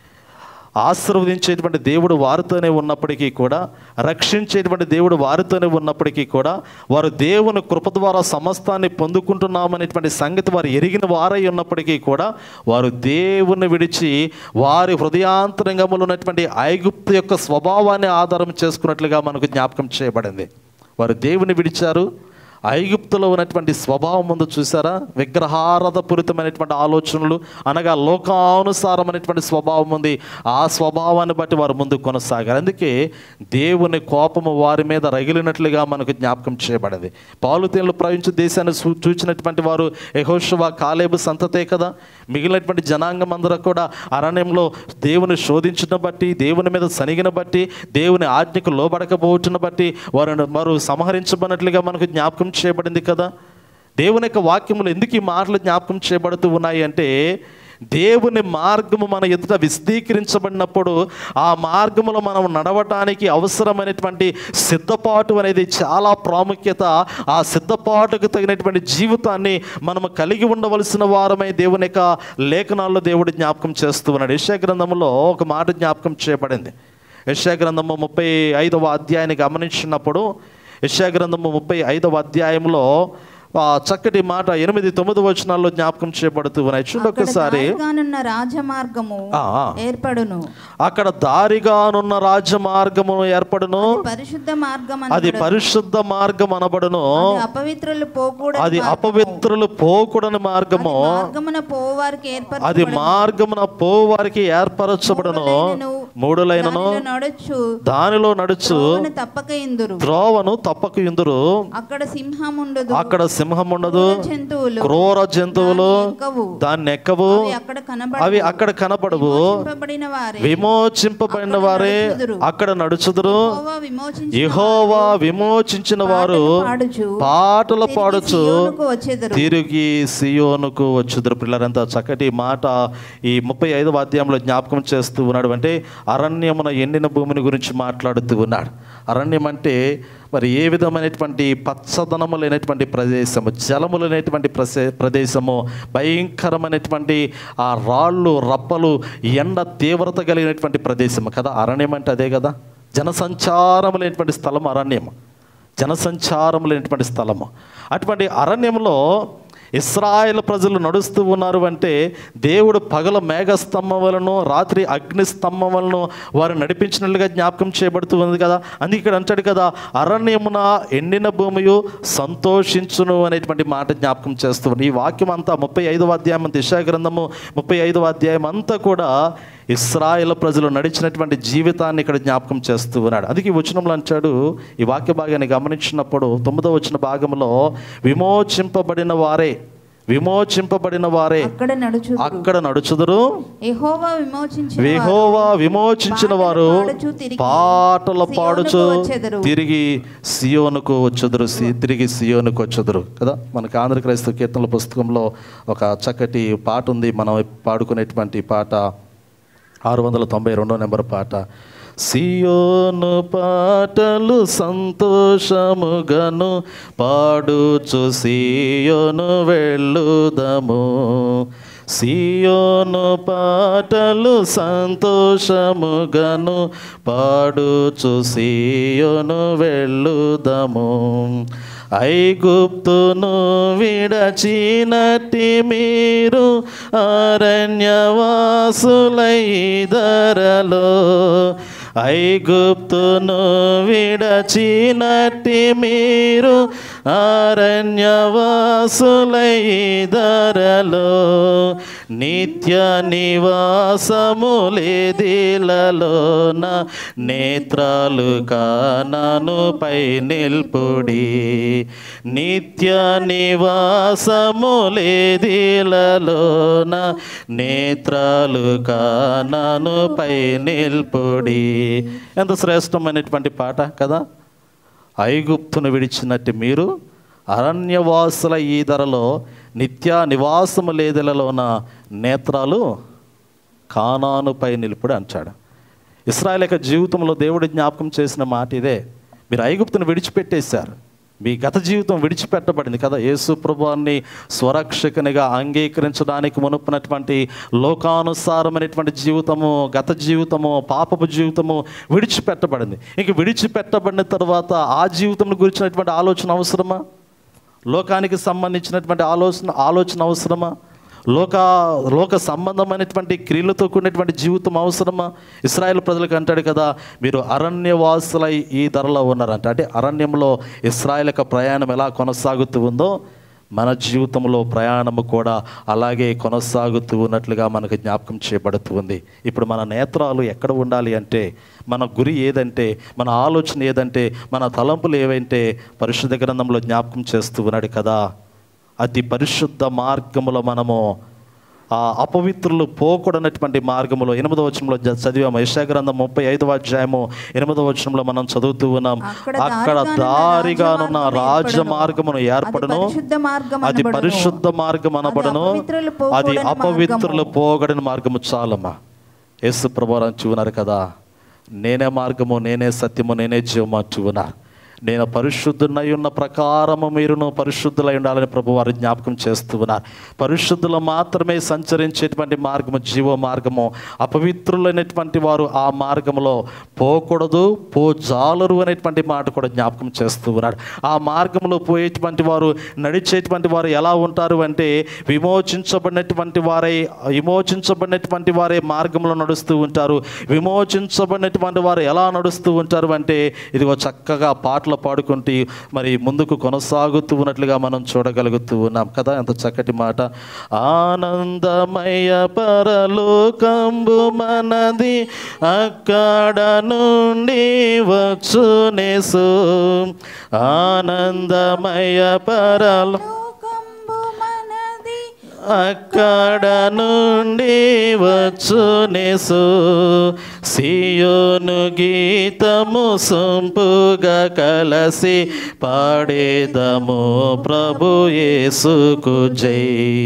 ఆశీర్వదించేటువంటి దేవుడు వారితోనే ఉన్నప్పటికీ కూడా రక్షించేటువంటి దేవుడు వారితోనే ఉన్నప్పటికీ కూడా వారు దేవుని కృప ద్వారా సమస్తాన్ని పొందుకుంటున్నామనేటువంటి సంగతి వారు ఎరిగిన వారై ఉన్నప్పటికీ కూడా వారు దేవుని విడిచి వారి హృదయాంతరంగములో ఉన్నటువంటి ఐగుప్తు యొక్క స్వభావాన్ని ఆధారం చేసుకున్నట్లుగా మనకు జ్ఞాపకం చేయబడింది వారు దేవుని విడిచారు ఐగుప్తులో ఉన్నటువంటి స్వభావం ముందు చూసారా విగ్రహారధపూరితమైనటువంటి ఆలోచనలు అనగా లోకానుసారమైనటువంటి స్వభావం ఉంది ఆ స్వభావాన్ని బట్టి వారు ముందు కొనసాగారు అందుకే దేవుని కోపము వారి మీద రగిలినట్లుగా మనకు జ్ఞాపకం చేయబడింది పాలుతేన్లు ప్రవహించు దేశాన్ని చూ- చూచినటువంటి వారు యెహోషువ కాలేబు సంతతే కదా మిగిలినటువంటి జనాంగం అందరూ కూడా అరణ్యంలో దేవుని శోధించిన బట్టి దేవుని మీద సనిగిన బట్టి దేవుని ఆజ్ఞకు లోబడకపోవచ్చును బట్టి వారు వారు సంహరించబడినట్లుగా మనకు జ్ఞాపకం చేయబడింది కదా దేవుని యొక్క వాక్యములు ఎందుకు ఈ మాటలు జ్ఞాపకం చేయబడుతూ ఉన్నాయి అంటే దేవుని మార్గము మన ఎదుట విశదీకరించబడినప్పుడు ఆ మార్గములో మనం నడవటానికి అవసరమైనటువంటి సిద్ధపాటు అనేది చాలా ప్రాముఖ్యత ఆ సిద్ధపాటుకు తగినటువంటి జీవితాన్ని మనము కలిగి ఉండవలసిన వారమై దేవుని యొక్క లేఖనాల్లో దేవుడు జ్ఞాపకం చేస్తూ ఉన్నాడు యెషయా గ్రంథంలో ఒక మాట జ్ఞాపకం చేయబడింది యెషయా గ్రంథము ముప్పై ఐదవ అధ్యాయాన్ని గమనించినప్పుడు యెషయా గ్రంథము ముప్పై ఐదవ అధ్యాయంలో ఆ చక్కటి మాట ఎనిమిది తొమ్మిది వచనాల్లో జ్ఞాపకం చేయబడుతూ ఉన్నాయి చూడండి
అక్కడ
ఒకసారి
దారిగానున్న రాజమార్గము
ఆ, ఆ.
ఏర్పడును
అక్కడ దారిగానున్న రాజమార్గము ఏర్పడును
పరిశుద్ధ మార్గం
అది
అనబడును.
పరిశుద్ధ మార్గం అనబడును
అది అపవిత్రులు పోకూడదు
అది అపవిత్రులు పోకూడని మార్గము
మార్గమున పోవారికి ఏర్పరచు
అది మార్గమున పోవారికి ఏర్పరచబడును మూడులైనను
నడుచు
దానిలో నడుచు
త్రోవను తప్పక ఇందురు
త్రోవను తప్పక ఇందురు
అక్కడ సింహం ఉండదు
అక్కడ సింహం ఉండదు
జంతువులు
క్రూర జంతువులు
దాన్ని ఎక్కవు.
దాన్ని ఎక్కవు
అవి అక్కడ కనబడవు.
అవి అక్కడ కనపడవు
విమోచింపబడిన వారే
విమోచింపబడిన వారే అక్కడ నడుచుదురు
యెహోవా విమోచించిన
యెహోవా విమోచించిన వారు
పాడుచు
పాటలు
తిరిగి
పాడుచు
సీయోనుకు వచ్చెదరు.
తిరిగి సియోనుకు వచ్చుదురు పిల్లలంతా చక్కటి మాట ఈ ముప్పై ఐదవ అధ్యాయంలో జ్ఞాపకం చేస్తూ ఉన్నాడు అంటే అరణ్యమున ఎండిన భూమిని గురించి మాట్లాడుతూ ఉన్నాడు అరణ్యం అంటే మరి ఏ విధమైనటువంటి పచ్చదనము లేనటువంటి ప్రదేశము జలము లేనటువంటి ప్రసే ప్రదేశము భయంకరమైనటువంటి ఆ రాళ్ళు రప్పలు ఎండ తీవ్రత కలిగినటువంటి ప్రదేశము కదా అరణ్యం అంటే అదే కదా జనసంచారం లేనటువంటి స్థలం అరణ్యం జనసంచారం లేనటువంటి స్థలము అటువంటి అరణ్యంలో ఇస్రాయేల్ ప్రజలు నడుస్తూ ఉన్నారు అంటే దేవుడు పగల మేఘస్తంభం వలన రాత్రి అగ్ని స్తంభం వలన వారు నడిపించినట్లుగా జ్ఞాపకం చేయబడుతూ ఉంది కదా అందుకే ఇక్కడ అంటాడు కదా అరణ్యమున ఎండిన భూమియు సంతోషించును అనేటువంటి మాట జ్ఞాపకం చేస్తూ ఉంది ఈ వాక్యం అంతా ముప్పై ఐదవ అధ్యాయం దిశా గ్రంథము ముప్పై ఐదవ అధ్యాయం అంతా కూడా ఇస్రాయేల్ ప్రజలు నడిచినటువంటి జీవితాన్ని ఇక్కడ జ్ఞాపకం చేస్తూ ఉన్నాడు అందుకే ఈ వచనంలో అంటాడు ఈ వాక్య భాగాన్ని గమనించినప్పుడు తొమ్మిదో వచ్చిన భాగంలో విమోచింపబడిన వారే విమోచింపబడిన వారే
అక్కడ నడుచు
అక్కడ నడుచుదురు
యెహోవా విమోచించిన
విహోవా విమోచించిన వారు
పాటలు పాడుచు తిరిగి
పాటలు పాడుచు
సియోనుకు వచ్చెదరు.
తిరిగి సియోనుకు వచ్చుదురు సి- తిరిగి సియోనుకు వచ్చుదురు కదా మనకి ఆంధ్ర క్రైస్తవ కీర్తనల పుస్తకంలో ఒక చక్కటి పాట ఉంది మనం పాడుకునేటువంటి పాట ఆరు వందల తొంభై రెండో నెంబర్ పాట సియోను పాటలు సంతోషముగను పాడుచు సియోను వెళ్ళుదము సియోను పాటలు సంతోషముగను పాడుచు సియోను వెళ్ళుదము ఐగుప్తును విడచినట్టి మీరు అరణ్యవాసులైదరలో ఐగుప్తును విడచినట్టి మీరు అరణ్యవాసులై ధరలో నిత్య నివాసములేదిలలోన నేత్రాలు కానను పై నిల్పుడి నిత్య నివాసములేదిలలోన నేత్రాలు కానను పై నిల్పుడి ఎంత శ్రేష్టమైనటువంటి పాట కదా ఐగుప్తును విడిచినట్టు మీరు అరణ్యవాసుల ఈ ధరలో నిత్య నివాసము లేదలలోన నేత్రాలు కానానుపై నిలుపుడు అంటాడు ఇస్రాయల్ యొక్క జీవితంలో దేవుడు జ్ఞాపకం చేసిన మాట ఇదే మీరు ఐగుప్తును విడిచిపెట్టేశారు మీ గత జీవితం విడిచిపెట్టబడింది కదా యేసు ప్రభువాన్ని స్వరక్షకునిగా అంగీకరించడానికి మునుపునటువంటి లోకానుసారమైనటువంటి జీవితము గత జీవితము పాపపు జీవితము విడిచిపెట్టబడింది ఇంక విడిచిపెట్టబడిన తర్వాత ఆ జీవితం గురించినటువంటి ఆలోచన అవసరమా లోకానికి సంబంధించినటువంటి ఆలోచన ఆలోచన అవసరమా లోక లోక సంబంధమైనటువంటి క్రియలతో కూడినటువంటి జీవితం అవసరమా ఇస్రాయేల్ ప్రజలకు అంటాడు కదా మీరు అరణ్యవాసులై ఈ ధరలో ఉన్నారంట అంటే అరణ్యంలో ఇస్రాయేల్ యొక్క ప్రయాణం ఎలా కొనసాగుతూ ఉందో మన జీవితంలో ప్రయాణము కూడా అలాగే కొనసాగుతూ ఉన్నట్లుగా మనకు జ్ఞాపకం చేయబడుతూ ఉంది ఇప్పుడు మన నేత్రాలు ఎక్కడ ఉండాలి అంటే మన గురి ఏదంటే మన ఆలోచన ఏదంటే మన తలంపులు ఏవంటే పరిశుద్ధ గ్రంథంలో జ్ఞాపకం చేస్తూ ఉన్నాడు కదా అతి పరిశుద్ధ మార్గములో మనము ఆ అపవిత్రులు పోకూడనటువంటి మార్గములో ఎనిమిదవ వచనంలో జ- చదివాము యశా గ్రంథం ముప్పై ఐదవ అధ్యాయము ఎనిమిదవ వచనంలో మనం చదువుతూ ఉన్నాం
అక్కడ
అక్కడ దారిగానున్న రాజమార్గమును ఏర్పడను
అది పరిశుద్ధ మార్గం
అది
అనబడును.
పరిశుద్ధ మార్గం అనబడను
అపవిత్రులు
అది
పోకూడని
అపవిత్రులు
మార్గము.
పోగడని మార్గము చాలమ్మా యేసు ప్రభు చూన్నారు కదా నేనే మార్గము నేనే సత్యము నేనే జీవము అంటున్నారు నేను పరిశుద్ధునై ఉన్న ప్రకారము మీరును పరిశుద్ధులై ఉండాలని ప్రభు వారు జ్ఞాపకం చేస్తూ ఉన్నారు పరిశుద్ధులు మాత్రమే సంచరించేటువంటి మార్గము జీవ మార్గము అపవిత్రులైనటువంటి వారు ఆ మార్గములో పోకూడదు పోజాలరు అనేటువంటి మాట కూడా జ్ఞాపకం చేస్తూ ఉన్నాడు ఆ మార్గంలో పోయేటువంటి వారు నడిచేటువంటి వారు ఎలా ఉంటారు అంటే విమోచించబడినటువంటి వారై విమోచించబడినటువంటి వారే మార్గంలో నడుస్తూ ఉంటారు విమోచించబడినటువంటి వారు ఎలా నడుస్తూ ఉంటారు అంటే ఇదిగో చక్కగా పాటలు పాడుకుంటూ మరి ముందుకు కొనసాగుతూ ఉన్నట్లుగా మనం చూడగలుగుతూ ఉన్నాం కదా ఎంత చక్కటి మాట ఆనందమయ పరలోకంబు మనది అక్కడ నుండి వచ్చునేసు ఆనందమయ పరలో
లోకంబు మనది
అక్కడ నుండి వచ్చునేసు సియోను గీతము సొంపుగా కలసి పాడేదము ప్రభు యేసుకు జై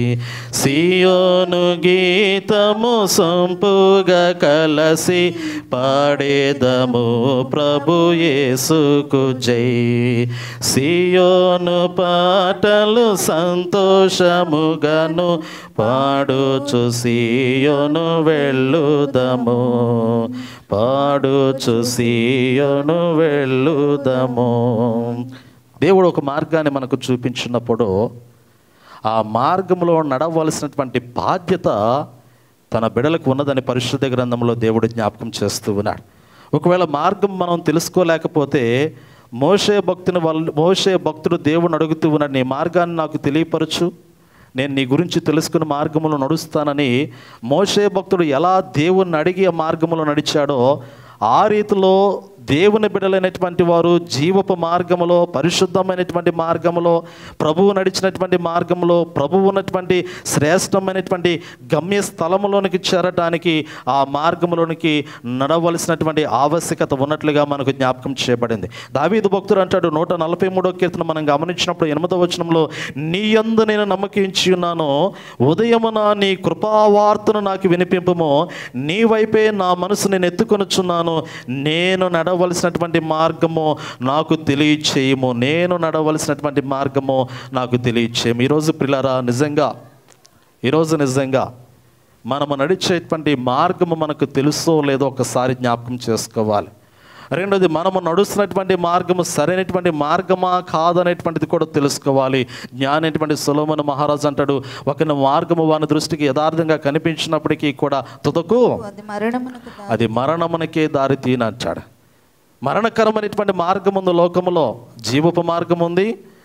సియోను గీతము సొంపుగా కలసి పాడేదము ప్రభు యేసుకు జై సియోను పాటలు సంతోషముగాను పాడుచు సియోను వెళ్ళుదము పాడుచు సియోను వెళ్ళుదము దేవుడు ఒక మార్గాన్ని మనకు చూపించినప్పుడు ఆ మార్గంలో నడవలసినటువంటి బాధ్యత తన బిడలకు ఉన్నదని పరిశుద్ధ గ్రంథంలో దేవుడు జ్ఞాపకం చేస్తూ ఉన్నాడు ఒకవేళ మార్గం మనం తెలుసుకోలేకపోతే మోషే భక్తుని వల్ల మోషే భక్తుడు దేవుని అడుగుతూ ఉన్నాడు నీ మార్గాన్ని నాకు తెలియపరచు నేను నీ గురించి తెలుసుకుని మార్గంలో నడుస్తానని మోషే భక్తుడు ఎలా దేవుణ్ణి అడిగి ఆ మార్గంలో నడిచాడో ఆ రీతిలో దేవుని బిడలైనటువంటి వారు జీవపు మార్గములో పరిశుద్ధమైనటువంటి మార్గములో ప్రభువు నడిచినటువంటి మార్గంలో ప్రభువు ఉన్నటువంటి శ్రేష్టమైనటువంటి గమ్య స్థలములోనికి చేరటానికి ఆ మార్గంలోనికి నడవలసినటువంటి ఆవశ్యకత ఉన్నట్లుగా మనకు జ్ఞాపకం చేయబడింది దావీదు భక్తుడు అంటాడు నూట నలభై మూడో కీర్తన మనం గమనించినప్పుడు ఎనిమిదో వచనంలో నీ యందు నేను నమ్మకించి ఉన్నాను ఉదయమున నీ కృపావార్తను నాకు వినిపింపము నీ వైపే నా మనసు నేను ఎత్తుకొనుచున్నాను నేను నడవలసినటువంటి మార్గము నాకు తెలియచేయము నేను నడవలసినటువంటి మార్గము నాకు తెలియచేయము ఈరోజు పిల్లరా నిజంగా ఈరోజు నిజంగా మనము నడిచేటువంటి మార్గము మనకు తెలుసో లేదో ఒకసారి జ్ఞాపకం చేసుకోవాలి రెండోది మనము నడుస్తున్నటువంటి మార్గము సరైనటువంటి మార్గమా కాదనేటువంటిది కూడా తెలుసుకోవాలి జ్ఞానైనటువంటి సులోమన మహారాజు అంటాడు ఒక మార్గము వాని దృష్టికి యథార్థంగా కనిపించినప్పటికీ కూడా తుదకు
అది మరణమునకు దారి.
అది మరణమునకే దారి తీయనంటాడు మరణకరమైనటువంటి మార్గం ఉంది లోకములో జీవపు మార్గం ఉంది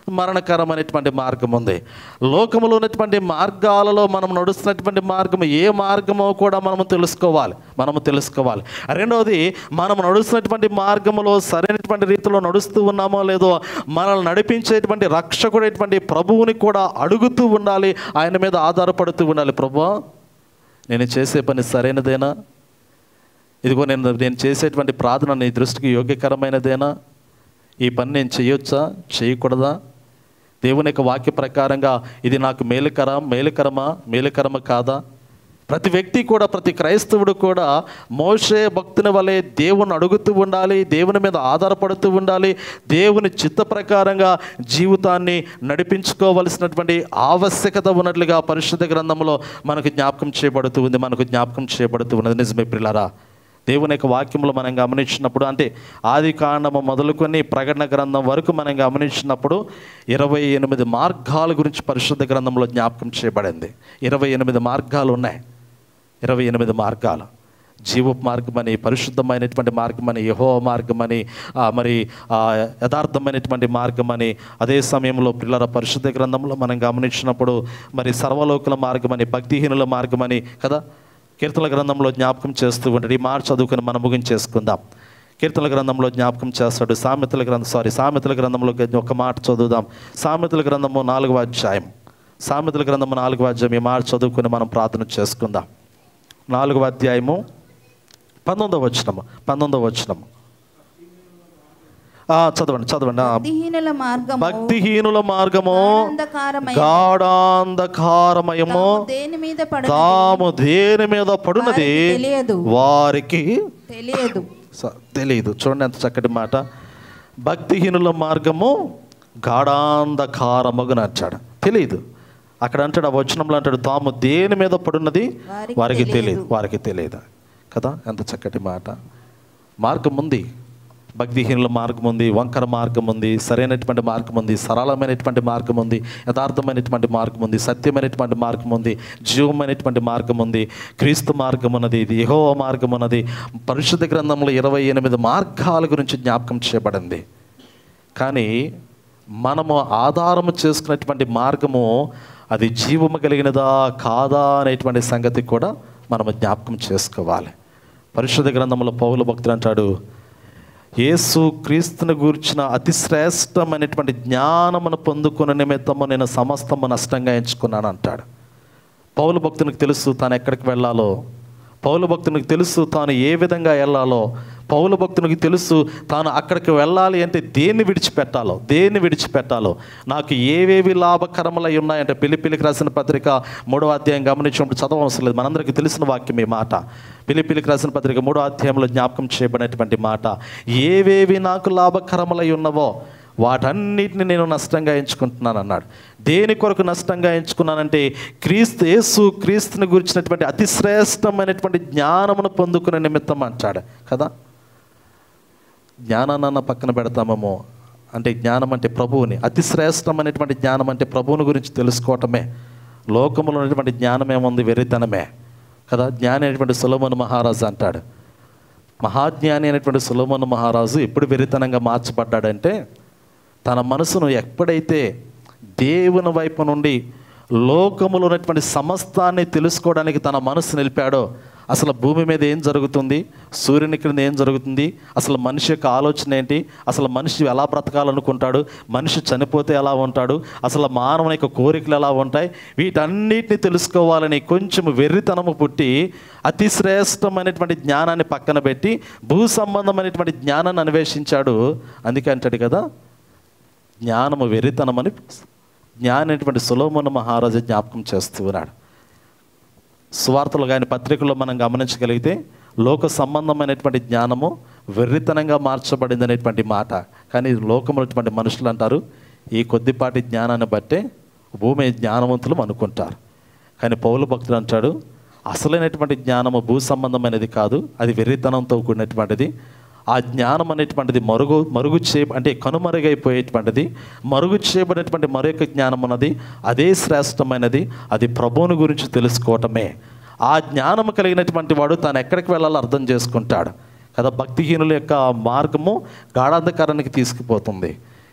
మరణకరమైనటువంటి మార్గం ఉంది లోకములో ఉన్నటువంటి మార్గాలలో మనం నడుస్తున్నటువంటి మార్గం ఏ మార్గమో కూడా మనము తెలుసుకోవాలి మనము తెలుసుకోవాలి రెండవది మనం నడుస్తున్నటువంటి మార్గములో సరైనటువంటి రీతిలో నడుస్తూ ఉన్నామో లేదో మనల్ని నడిపించేటువంటి రక్షకుడైనటువంటి ప్రభువుని కూడా అడుగుతూ ఉండాలి ఆయన మీద ఆధారపడుతూ ఉండాలి ప్రభు నేను చేసే పని సరైనదేనా ఇదిగో నేను నేను చేసేటువంటి ప్రార్థన నీ దృష్టికి యోగ్యకరమైనదేనా ఈ పని నేను చేయొచ్చా చేయకూడదా దేవుని యొక్క వాక్య ప్రకారంగా ఇది నాకు మేలుకర మేలుకరమా మేలుకరమ కాదా ప్రతి వ్యక్తి కూడా ప్రతి క్రైస్తవుడు కూడా మోషే భక్తుని వలె దేవుని అడుగుతూ ఉండాలి దేవుని మీద ఆధారపడుతూ ఉండాలి దేవుని చిత్త ప్రకారంగా జీవితాన్ని నడిపించుకోవలసినటువంటి ఆవశ్యకత ఉన్నట్లుగా పరిశుద్ధ గ్రంథంలో మనకు జ్ఞాపకం చేయబడుతూ ఉంది మనకు జ్ఞాపకం చేయబడుతూ ఉన్నది నిజమే పిల్లరా దేవుని యొక్క వాక్యంలో మనం గమనించినప్పుడు అంటే ఆది కాండము మొదలుకొని ప్రకటన గ్రంథం వరకు మనం గమనించినప్పుడు ఇరవై ఎనిమిది మార్గాల గురించి పరిశుద్ధ గ్రంథంలో జ్ఞాపకం చేయబడింది ఇరవై ఎనిమిది మార్గాలు ఉన్నాయి ఇరవై ఎనిమిది మార్గాలు జీవ మార్గమని పరిశుద్ధమైనటువంటి మార్గమని యహో మార్గమని ఆ, మరి ఆ, యథార్థమైనటువంటి మార్గమని అదే సమయంలో పిల్లల పరిశుద్ధ గ్రంథంలో మనం గమనించినప్పుడు మరి సర్వలోకుల మార్గమని భక్తిహీనుల మార్గమని కదా కీర్తన గ్రంథంలో జ్ఞాపకం చేస్తూ ఉంటాడు ఈ మాట చదువుకుని మనం ముగించేసుకుందాం కీర్తన గ్రంథంలో జ్ఞాపకం చేస్తాడు సామెతల గ్రంథం సారీ సామెతల గ్రంథంలో ఒక మాట చదువుదాం సామెతల గ్రంథము నాలుగవ అధ్యాయం సామెతల గ్రంథము నాలుగవ అధ్యాయం ఈ మాట చదువుకుని మనం ప్రార్థన చేసుకుందాం నాలుగవ అధ్యాయము పంతొమ్మిదవ వచనము పంతొమ్మిదవ వచనము ఆ, చదవండి చదవండి ఆ,
భక్తిహీనుల మార్గము
భక్తిహీనుల మార్గము
గాఢాంధకారమై
గాఢాంధకారమయము
తాము దేని మీద పడు
తాము దేని మీద పడున్నది
వారికి తెలియదు.
వారికి
తెలియదు
స- తెలియదు చూడండి ఎంత చక్కటి మాట భక్తిహీనుల మార్గము గాఢాంధకారమగున అంటాడు తెలియదు అక్కడ అంటాడు ఆ వచనంలో అంటాడు తాము దేని మీద పడున్నది
వారికి
వారికి తెలియదు
తెలియదు.
వారికి తెలియదు కదా ఎంత చక్కటి మాట మార్గం ఉంది భక్తిహీనుల మార్గం ఉంది వంకర మార్గం ఉంది సరైనటువంటి మార్గం ఉంది సరళమైనటువంటి మార్గం ఉంది యథార్థమైనటువంటి మార్గం ఉంది సత్యమైనటువంటి మార్గం ఉంది జీవమైనటువంటి మార్గం ఉంది క్రీస్తు మార్గం ఉన్నది ఇది యహో మార్గం ఉన్నది పరిశుద్ధ గ్రంథంలో ఇరవై ఎనిమిది మార్గాల గురించి జ్ఞాపకం చేయబడింది కానీ మనము ఆధారము చేసుకున్నటువంటి మార్గము అది జీవము కలిగినదా కాదా అనేటువంటి సంగతి కూడా మనము జ్ఞాపకం చేసుకోవాలి పరిశుద్ధ గ్రంథంలో పౌలు భక్తుడు అంటాడు యేసు క్రీస్తుని గూర్చిన అతి శ్రేష్టమైనటువంటి జ్ఞానమును పొందుకున్న నిమిత్తము నేను సమస్తము నష్టంగా ఎంచుకున్నాను అంటాడు పౌలు భక్తునికి తెలుసు తాను ఎక్కడికి వెళ్ళాలో పౌలు భక్తునికి తెలుసు తాను ఏ విధంగా వెళ్ళాలో పౌలు భక్తునికి తెలుసు తాను అక్కడికి వెళ్ళాలి అంటే దేన్ని విడిచిపెట్టాలో దేన్ని విడిచిపెట్టాలో నాకు ఏవేవి లాభకరములై ఉన్నాయంటే పిలిపిలికి రాసిన పత్రిక మూడో అధ్యాయం గమనించినప్పుడు చదవవసరం లేదు మనందరికీ తెలిసిన వాక్యం ఈ మాట పిలిపిలికి రాసిన పత్రిక మూడో అధ్యాయంలో జ్ఞాపకం చేయబడినటువంటి మాట ఏవేవి నాకు లాభకరములై ఉన్నవో వాటన్నిటిని నేను నష్టంగా ఎంచుకుంటున్నాను అన్నాడు దేని కొరకు నష్టంగా ఎంచుకున్నానంటే క్రీస్తు యేసు క్రీస్తుని గురించినటువంటి అతి శ్రేష్టమైనటువంటి జ్ఞానమును పొందుకునే నిమిత్తం అంటాడు కదా జ్ఞానాన్న పక్కన పెడతామేమో అంటే జ్ఞానం అంటే ప్రభువుని అతి శ్రేష్టమైనటువంటి జ్ఞానం అంటే ప్రభువుని గురించి తెలుసుకోవటమే లోకంలో ఉన్నటువంటి జ్ఞానం ఏముంది వెర్రితనమే కదా జ్ఞాని అయినటువంటి సులభను మహారాజు అంటాడు మహాజ్ఞాని అయినటువంటి సులభను మహారాజు ఎప్పుడు వెర్రితనంగా మార్చబడ్డాడంటే తన మనసును ఎప్పుడైతే దేవుని వైపు నుండి లోకములో ఉన్నటువంటి సమస్తాన్ని తెలుసుకోవడానికి తన మనసు నిలిపాడో అసలు భూమి మీద ఏం జరుగుతుంది సూర్యుని క్రింద ఏం జరుగుతుంది అసలు మనిషి యొక్క ఆలోచన ఏంటి అసలు మనిషి ఎలా బ్రతకాలనుకుంటాడు మనిషి చనిపోతే ఎలా ఉంటాడు అసలు మానవుని యొక్క కోరికలు ఎలా ఉంటాయి వీటన్నిటిని తెలుసుకోవాలని కొంచెం వెర్రితనము పుట్టి అతి శ్రేష్టమైనటువంటి జ్ఞానాన్ని పక్కన పెట్టి భూ సంబంధమైనటువంటి జ్ఞానాన్ని అన్వేషించాడు అందుకే అంటాడు కదా జ్ఞానము వెర్రితనమని జ్ఞానం అనేటువంటి సులోమన మహారాజు జ్ఞాపకం చేస్తూ ఉన్నాడు సువార్తలు కానీ పత్రికల్లో మనం గమనించగలిగితే లోక సంబంధమైనటువంటి జ్ఞానము వెర్రితనంగా మార్చబడింది అనేటువంటి మాట కానీ లోకమైనటువంటి మనుషులు అంటారు ఈ కొద్దిపాటి జ్ఞానాన్ని బట్టే భూమి జ్ఞానవంతులు అనుకుంటారు కానీ పౌలు భక్తుడు అంటాడు అసలైనటువంటి జ్ఞానము భూ సంబంధమైనది కాదు అది వెర్రితనంతో కూడినటువంటిది ఆ జ్ఞానం అనేటువంటిది మరుగు మరుగు చే అంటే కనుమరుగైపోయేటువంటిది మరుగు చేయబడినటువంటి మరొక జ్ఞానం ఉన్నది అదే శ్రేష్టమైనది అది ప్రభువుని గురించి తెలుసుకోవటమే ఆ జ్ఞానం కలిగినటువంటి వాడు తాను ఎక్కడికి వెళ్ళాలో అర్థం చేసుకుంటాడు కదా భక్తిహీనుల యొక్క మార్గము గాఢాంధకారానికి తీసుకుపోతుంది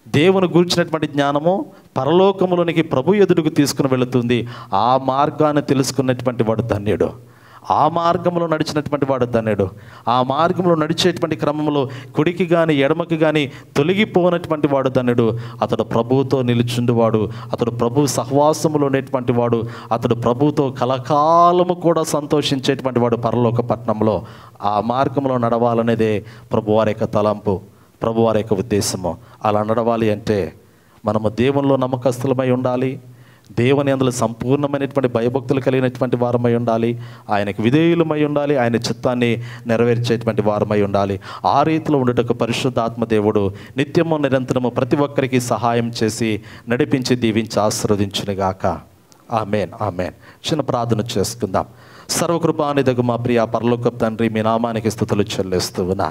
దేవుని గురించినటువంటి జ్ఞానము పరలోకములోనికి ప్రభు ఎదురుకు తీసుకుని వెళుతుంది ఆ మార్గాన్ని తెలుసుకున్నటువంటి వాడు ధన్యుడు ఆ మార్గంలో నడిచినటువంటి వాడు ధన్యుడు ఆ మార్గంలో నడిచేటువంటి క్రమంలో కుడికి కానీ ఎడమకి కానీ తొలగిపోనటువంటి వాడు ధన్యుడు అతడు ప్రభువుతో నిలుచుండువాడు అతడు ప్రభు సహవాసములో ఉండేటువంటి వాడు అతడు ప్రభువుతో కలకాలము కూడా సంతోషించేటువంటి వాడు పరలోక పట్టణంలో ఆ మార్గంలో నడవాలనేదే ప్రభువారి యొక్క తలంపు ప్రభువారి యొక్క ఉద్దేశము అలా నడవాలి అంటే మనము దేవునిలో నమ్మకస్తులమై ఉండాలి దేవుని అందులో సంపూర్ణమైనటువంటి భయభక్తులు కలిగినటువంటి వారమై ఉండాలి ఆయనకు విధేయులమై ఉండాలి ఆయన చిత్తాన్ని నెరవేర్చేటువంటి వారమై ఉండాలి ఆ రీతిలో ఉండటకు పరిశుద్ధాత్మ దేవుడు నిత్యము నిరంతరము ప్రతి ఒక్కరికి సహాయం చేసి నడిపించి దీవించి ఆశీర్వదించునుగాక ఆమెన్ ఆమెన్ చిన్న ప్రార్థన చేసుకుందాం సర్వకృపానిదగు మా ప్రియ పరలోక తండ్రి మీ నామానికి స్థుతులు చెల్లిస్తూ ఉన్నా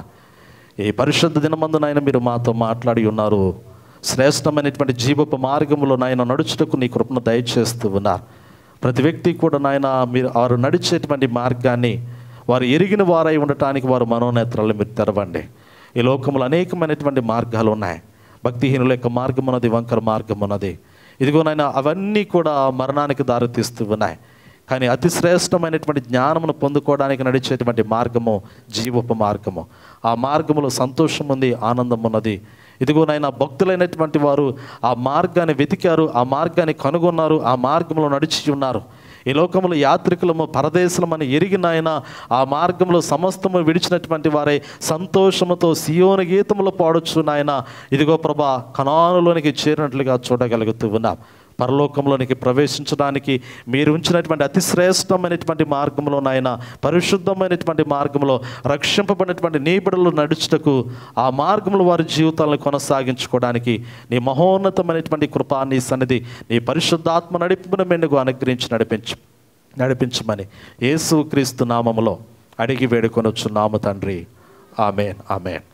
ఈ పరిశుద్ధ దినమందు నాయన మీరు మాతో మాట్లాడి ఉన్నారు శ్రేష్టమైనటువంటి జీవపు మార్గంలో నాయన నడుచుటకు నీ కృపను దయచేస్తూ ఉన్నారు ప్రతి వ్యక్తి కూడా నాయన మీరు వారు నడిచేటువంటి మార్గాన్ని వారు ఎరిగిన వారై ఉండటానికి వారు మనోనేత్రాలు మీరు తెరవండి ఈ లోకంలో అనేకమైనటువంటి మార్గాలు ఉన్నాయి భక్తిహీనుల యొక్క మార్గం ఉన్నది వంకర మార్గం ఉన్నది ఇదిగోనైనా అవన్నీ కూడా మరణానికి దారితీస్తూ ఉన్నాయి కానీ అతి శ్రేష్టమైనటువంటి జ్ఞానమును పొందుకోవడానికి నడిచేటువంటి మార్గము జీవపు మార్గము ఆ మార్గములో సంతోషం ఉంది ఆనందం ఉన్నది ఇదిగోనైనా భక్తులైనటువంటి వారు ఆ మార్గాన్ని వెతికారు ఆ మార్గాన్ని కనుగొన్నారు ఆ మార్గంలో నడిచి ఉన్నారు ఈ లోకములో యాత్రికులము పరదేశులమని ఎరిగినాయన ఆ మార్గంలో సమస్తము విడిచినటువంటి వారే సంతోషముతో సియోని గీతములు పాడొచ్చు నాయన ఇదిగో ప్రభా కణానులోనికి చేరినట్లుగా చూడగలుగుతూ ఉన్నాం పరలోకంలోనికి ప్రవేశించడానికి మీరు ఉంచినటువంటి అతి శ్రేష్టమైనటువంటి మార్గంలో నాయన పరిశుద్ధమైనటువంటి మార్గంలో రక్షింపబడినటువంటి నీ బిడలు నడుచుటకు ఆ మార్గంలో వారి జీవితాలను కొనసాగించుకోవడానికి నీ మహోన్నతమైనటువంటి కృపా నీ సన్నిధి నీ పరిశుద్ధాత్మ నడిపును మెండుగు అనుగ్రహించి నడిపించు నడిపించమని యేసు క్రీస్తు నామములో అడిగి వేడుకొనొచ్చు నామ తండ్రి ఆమెన్ ఆమెన్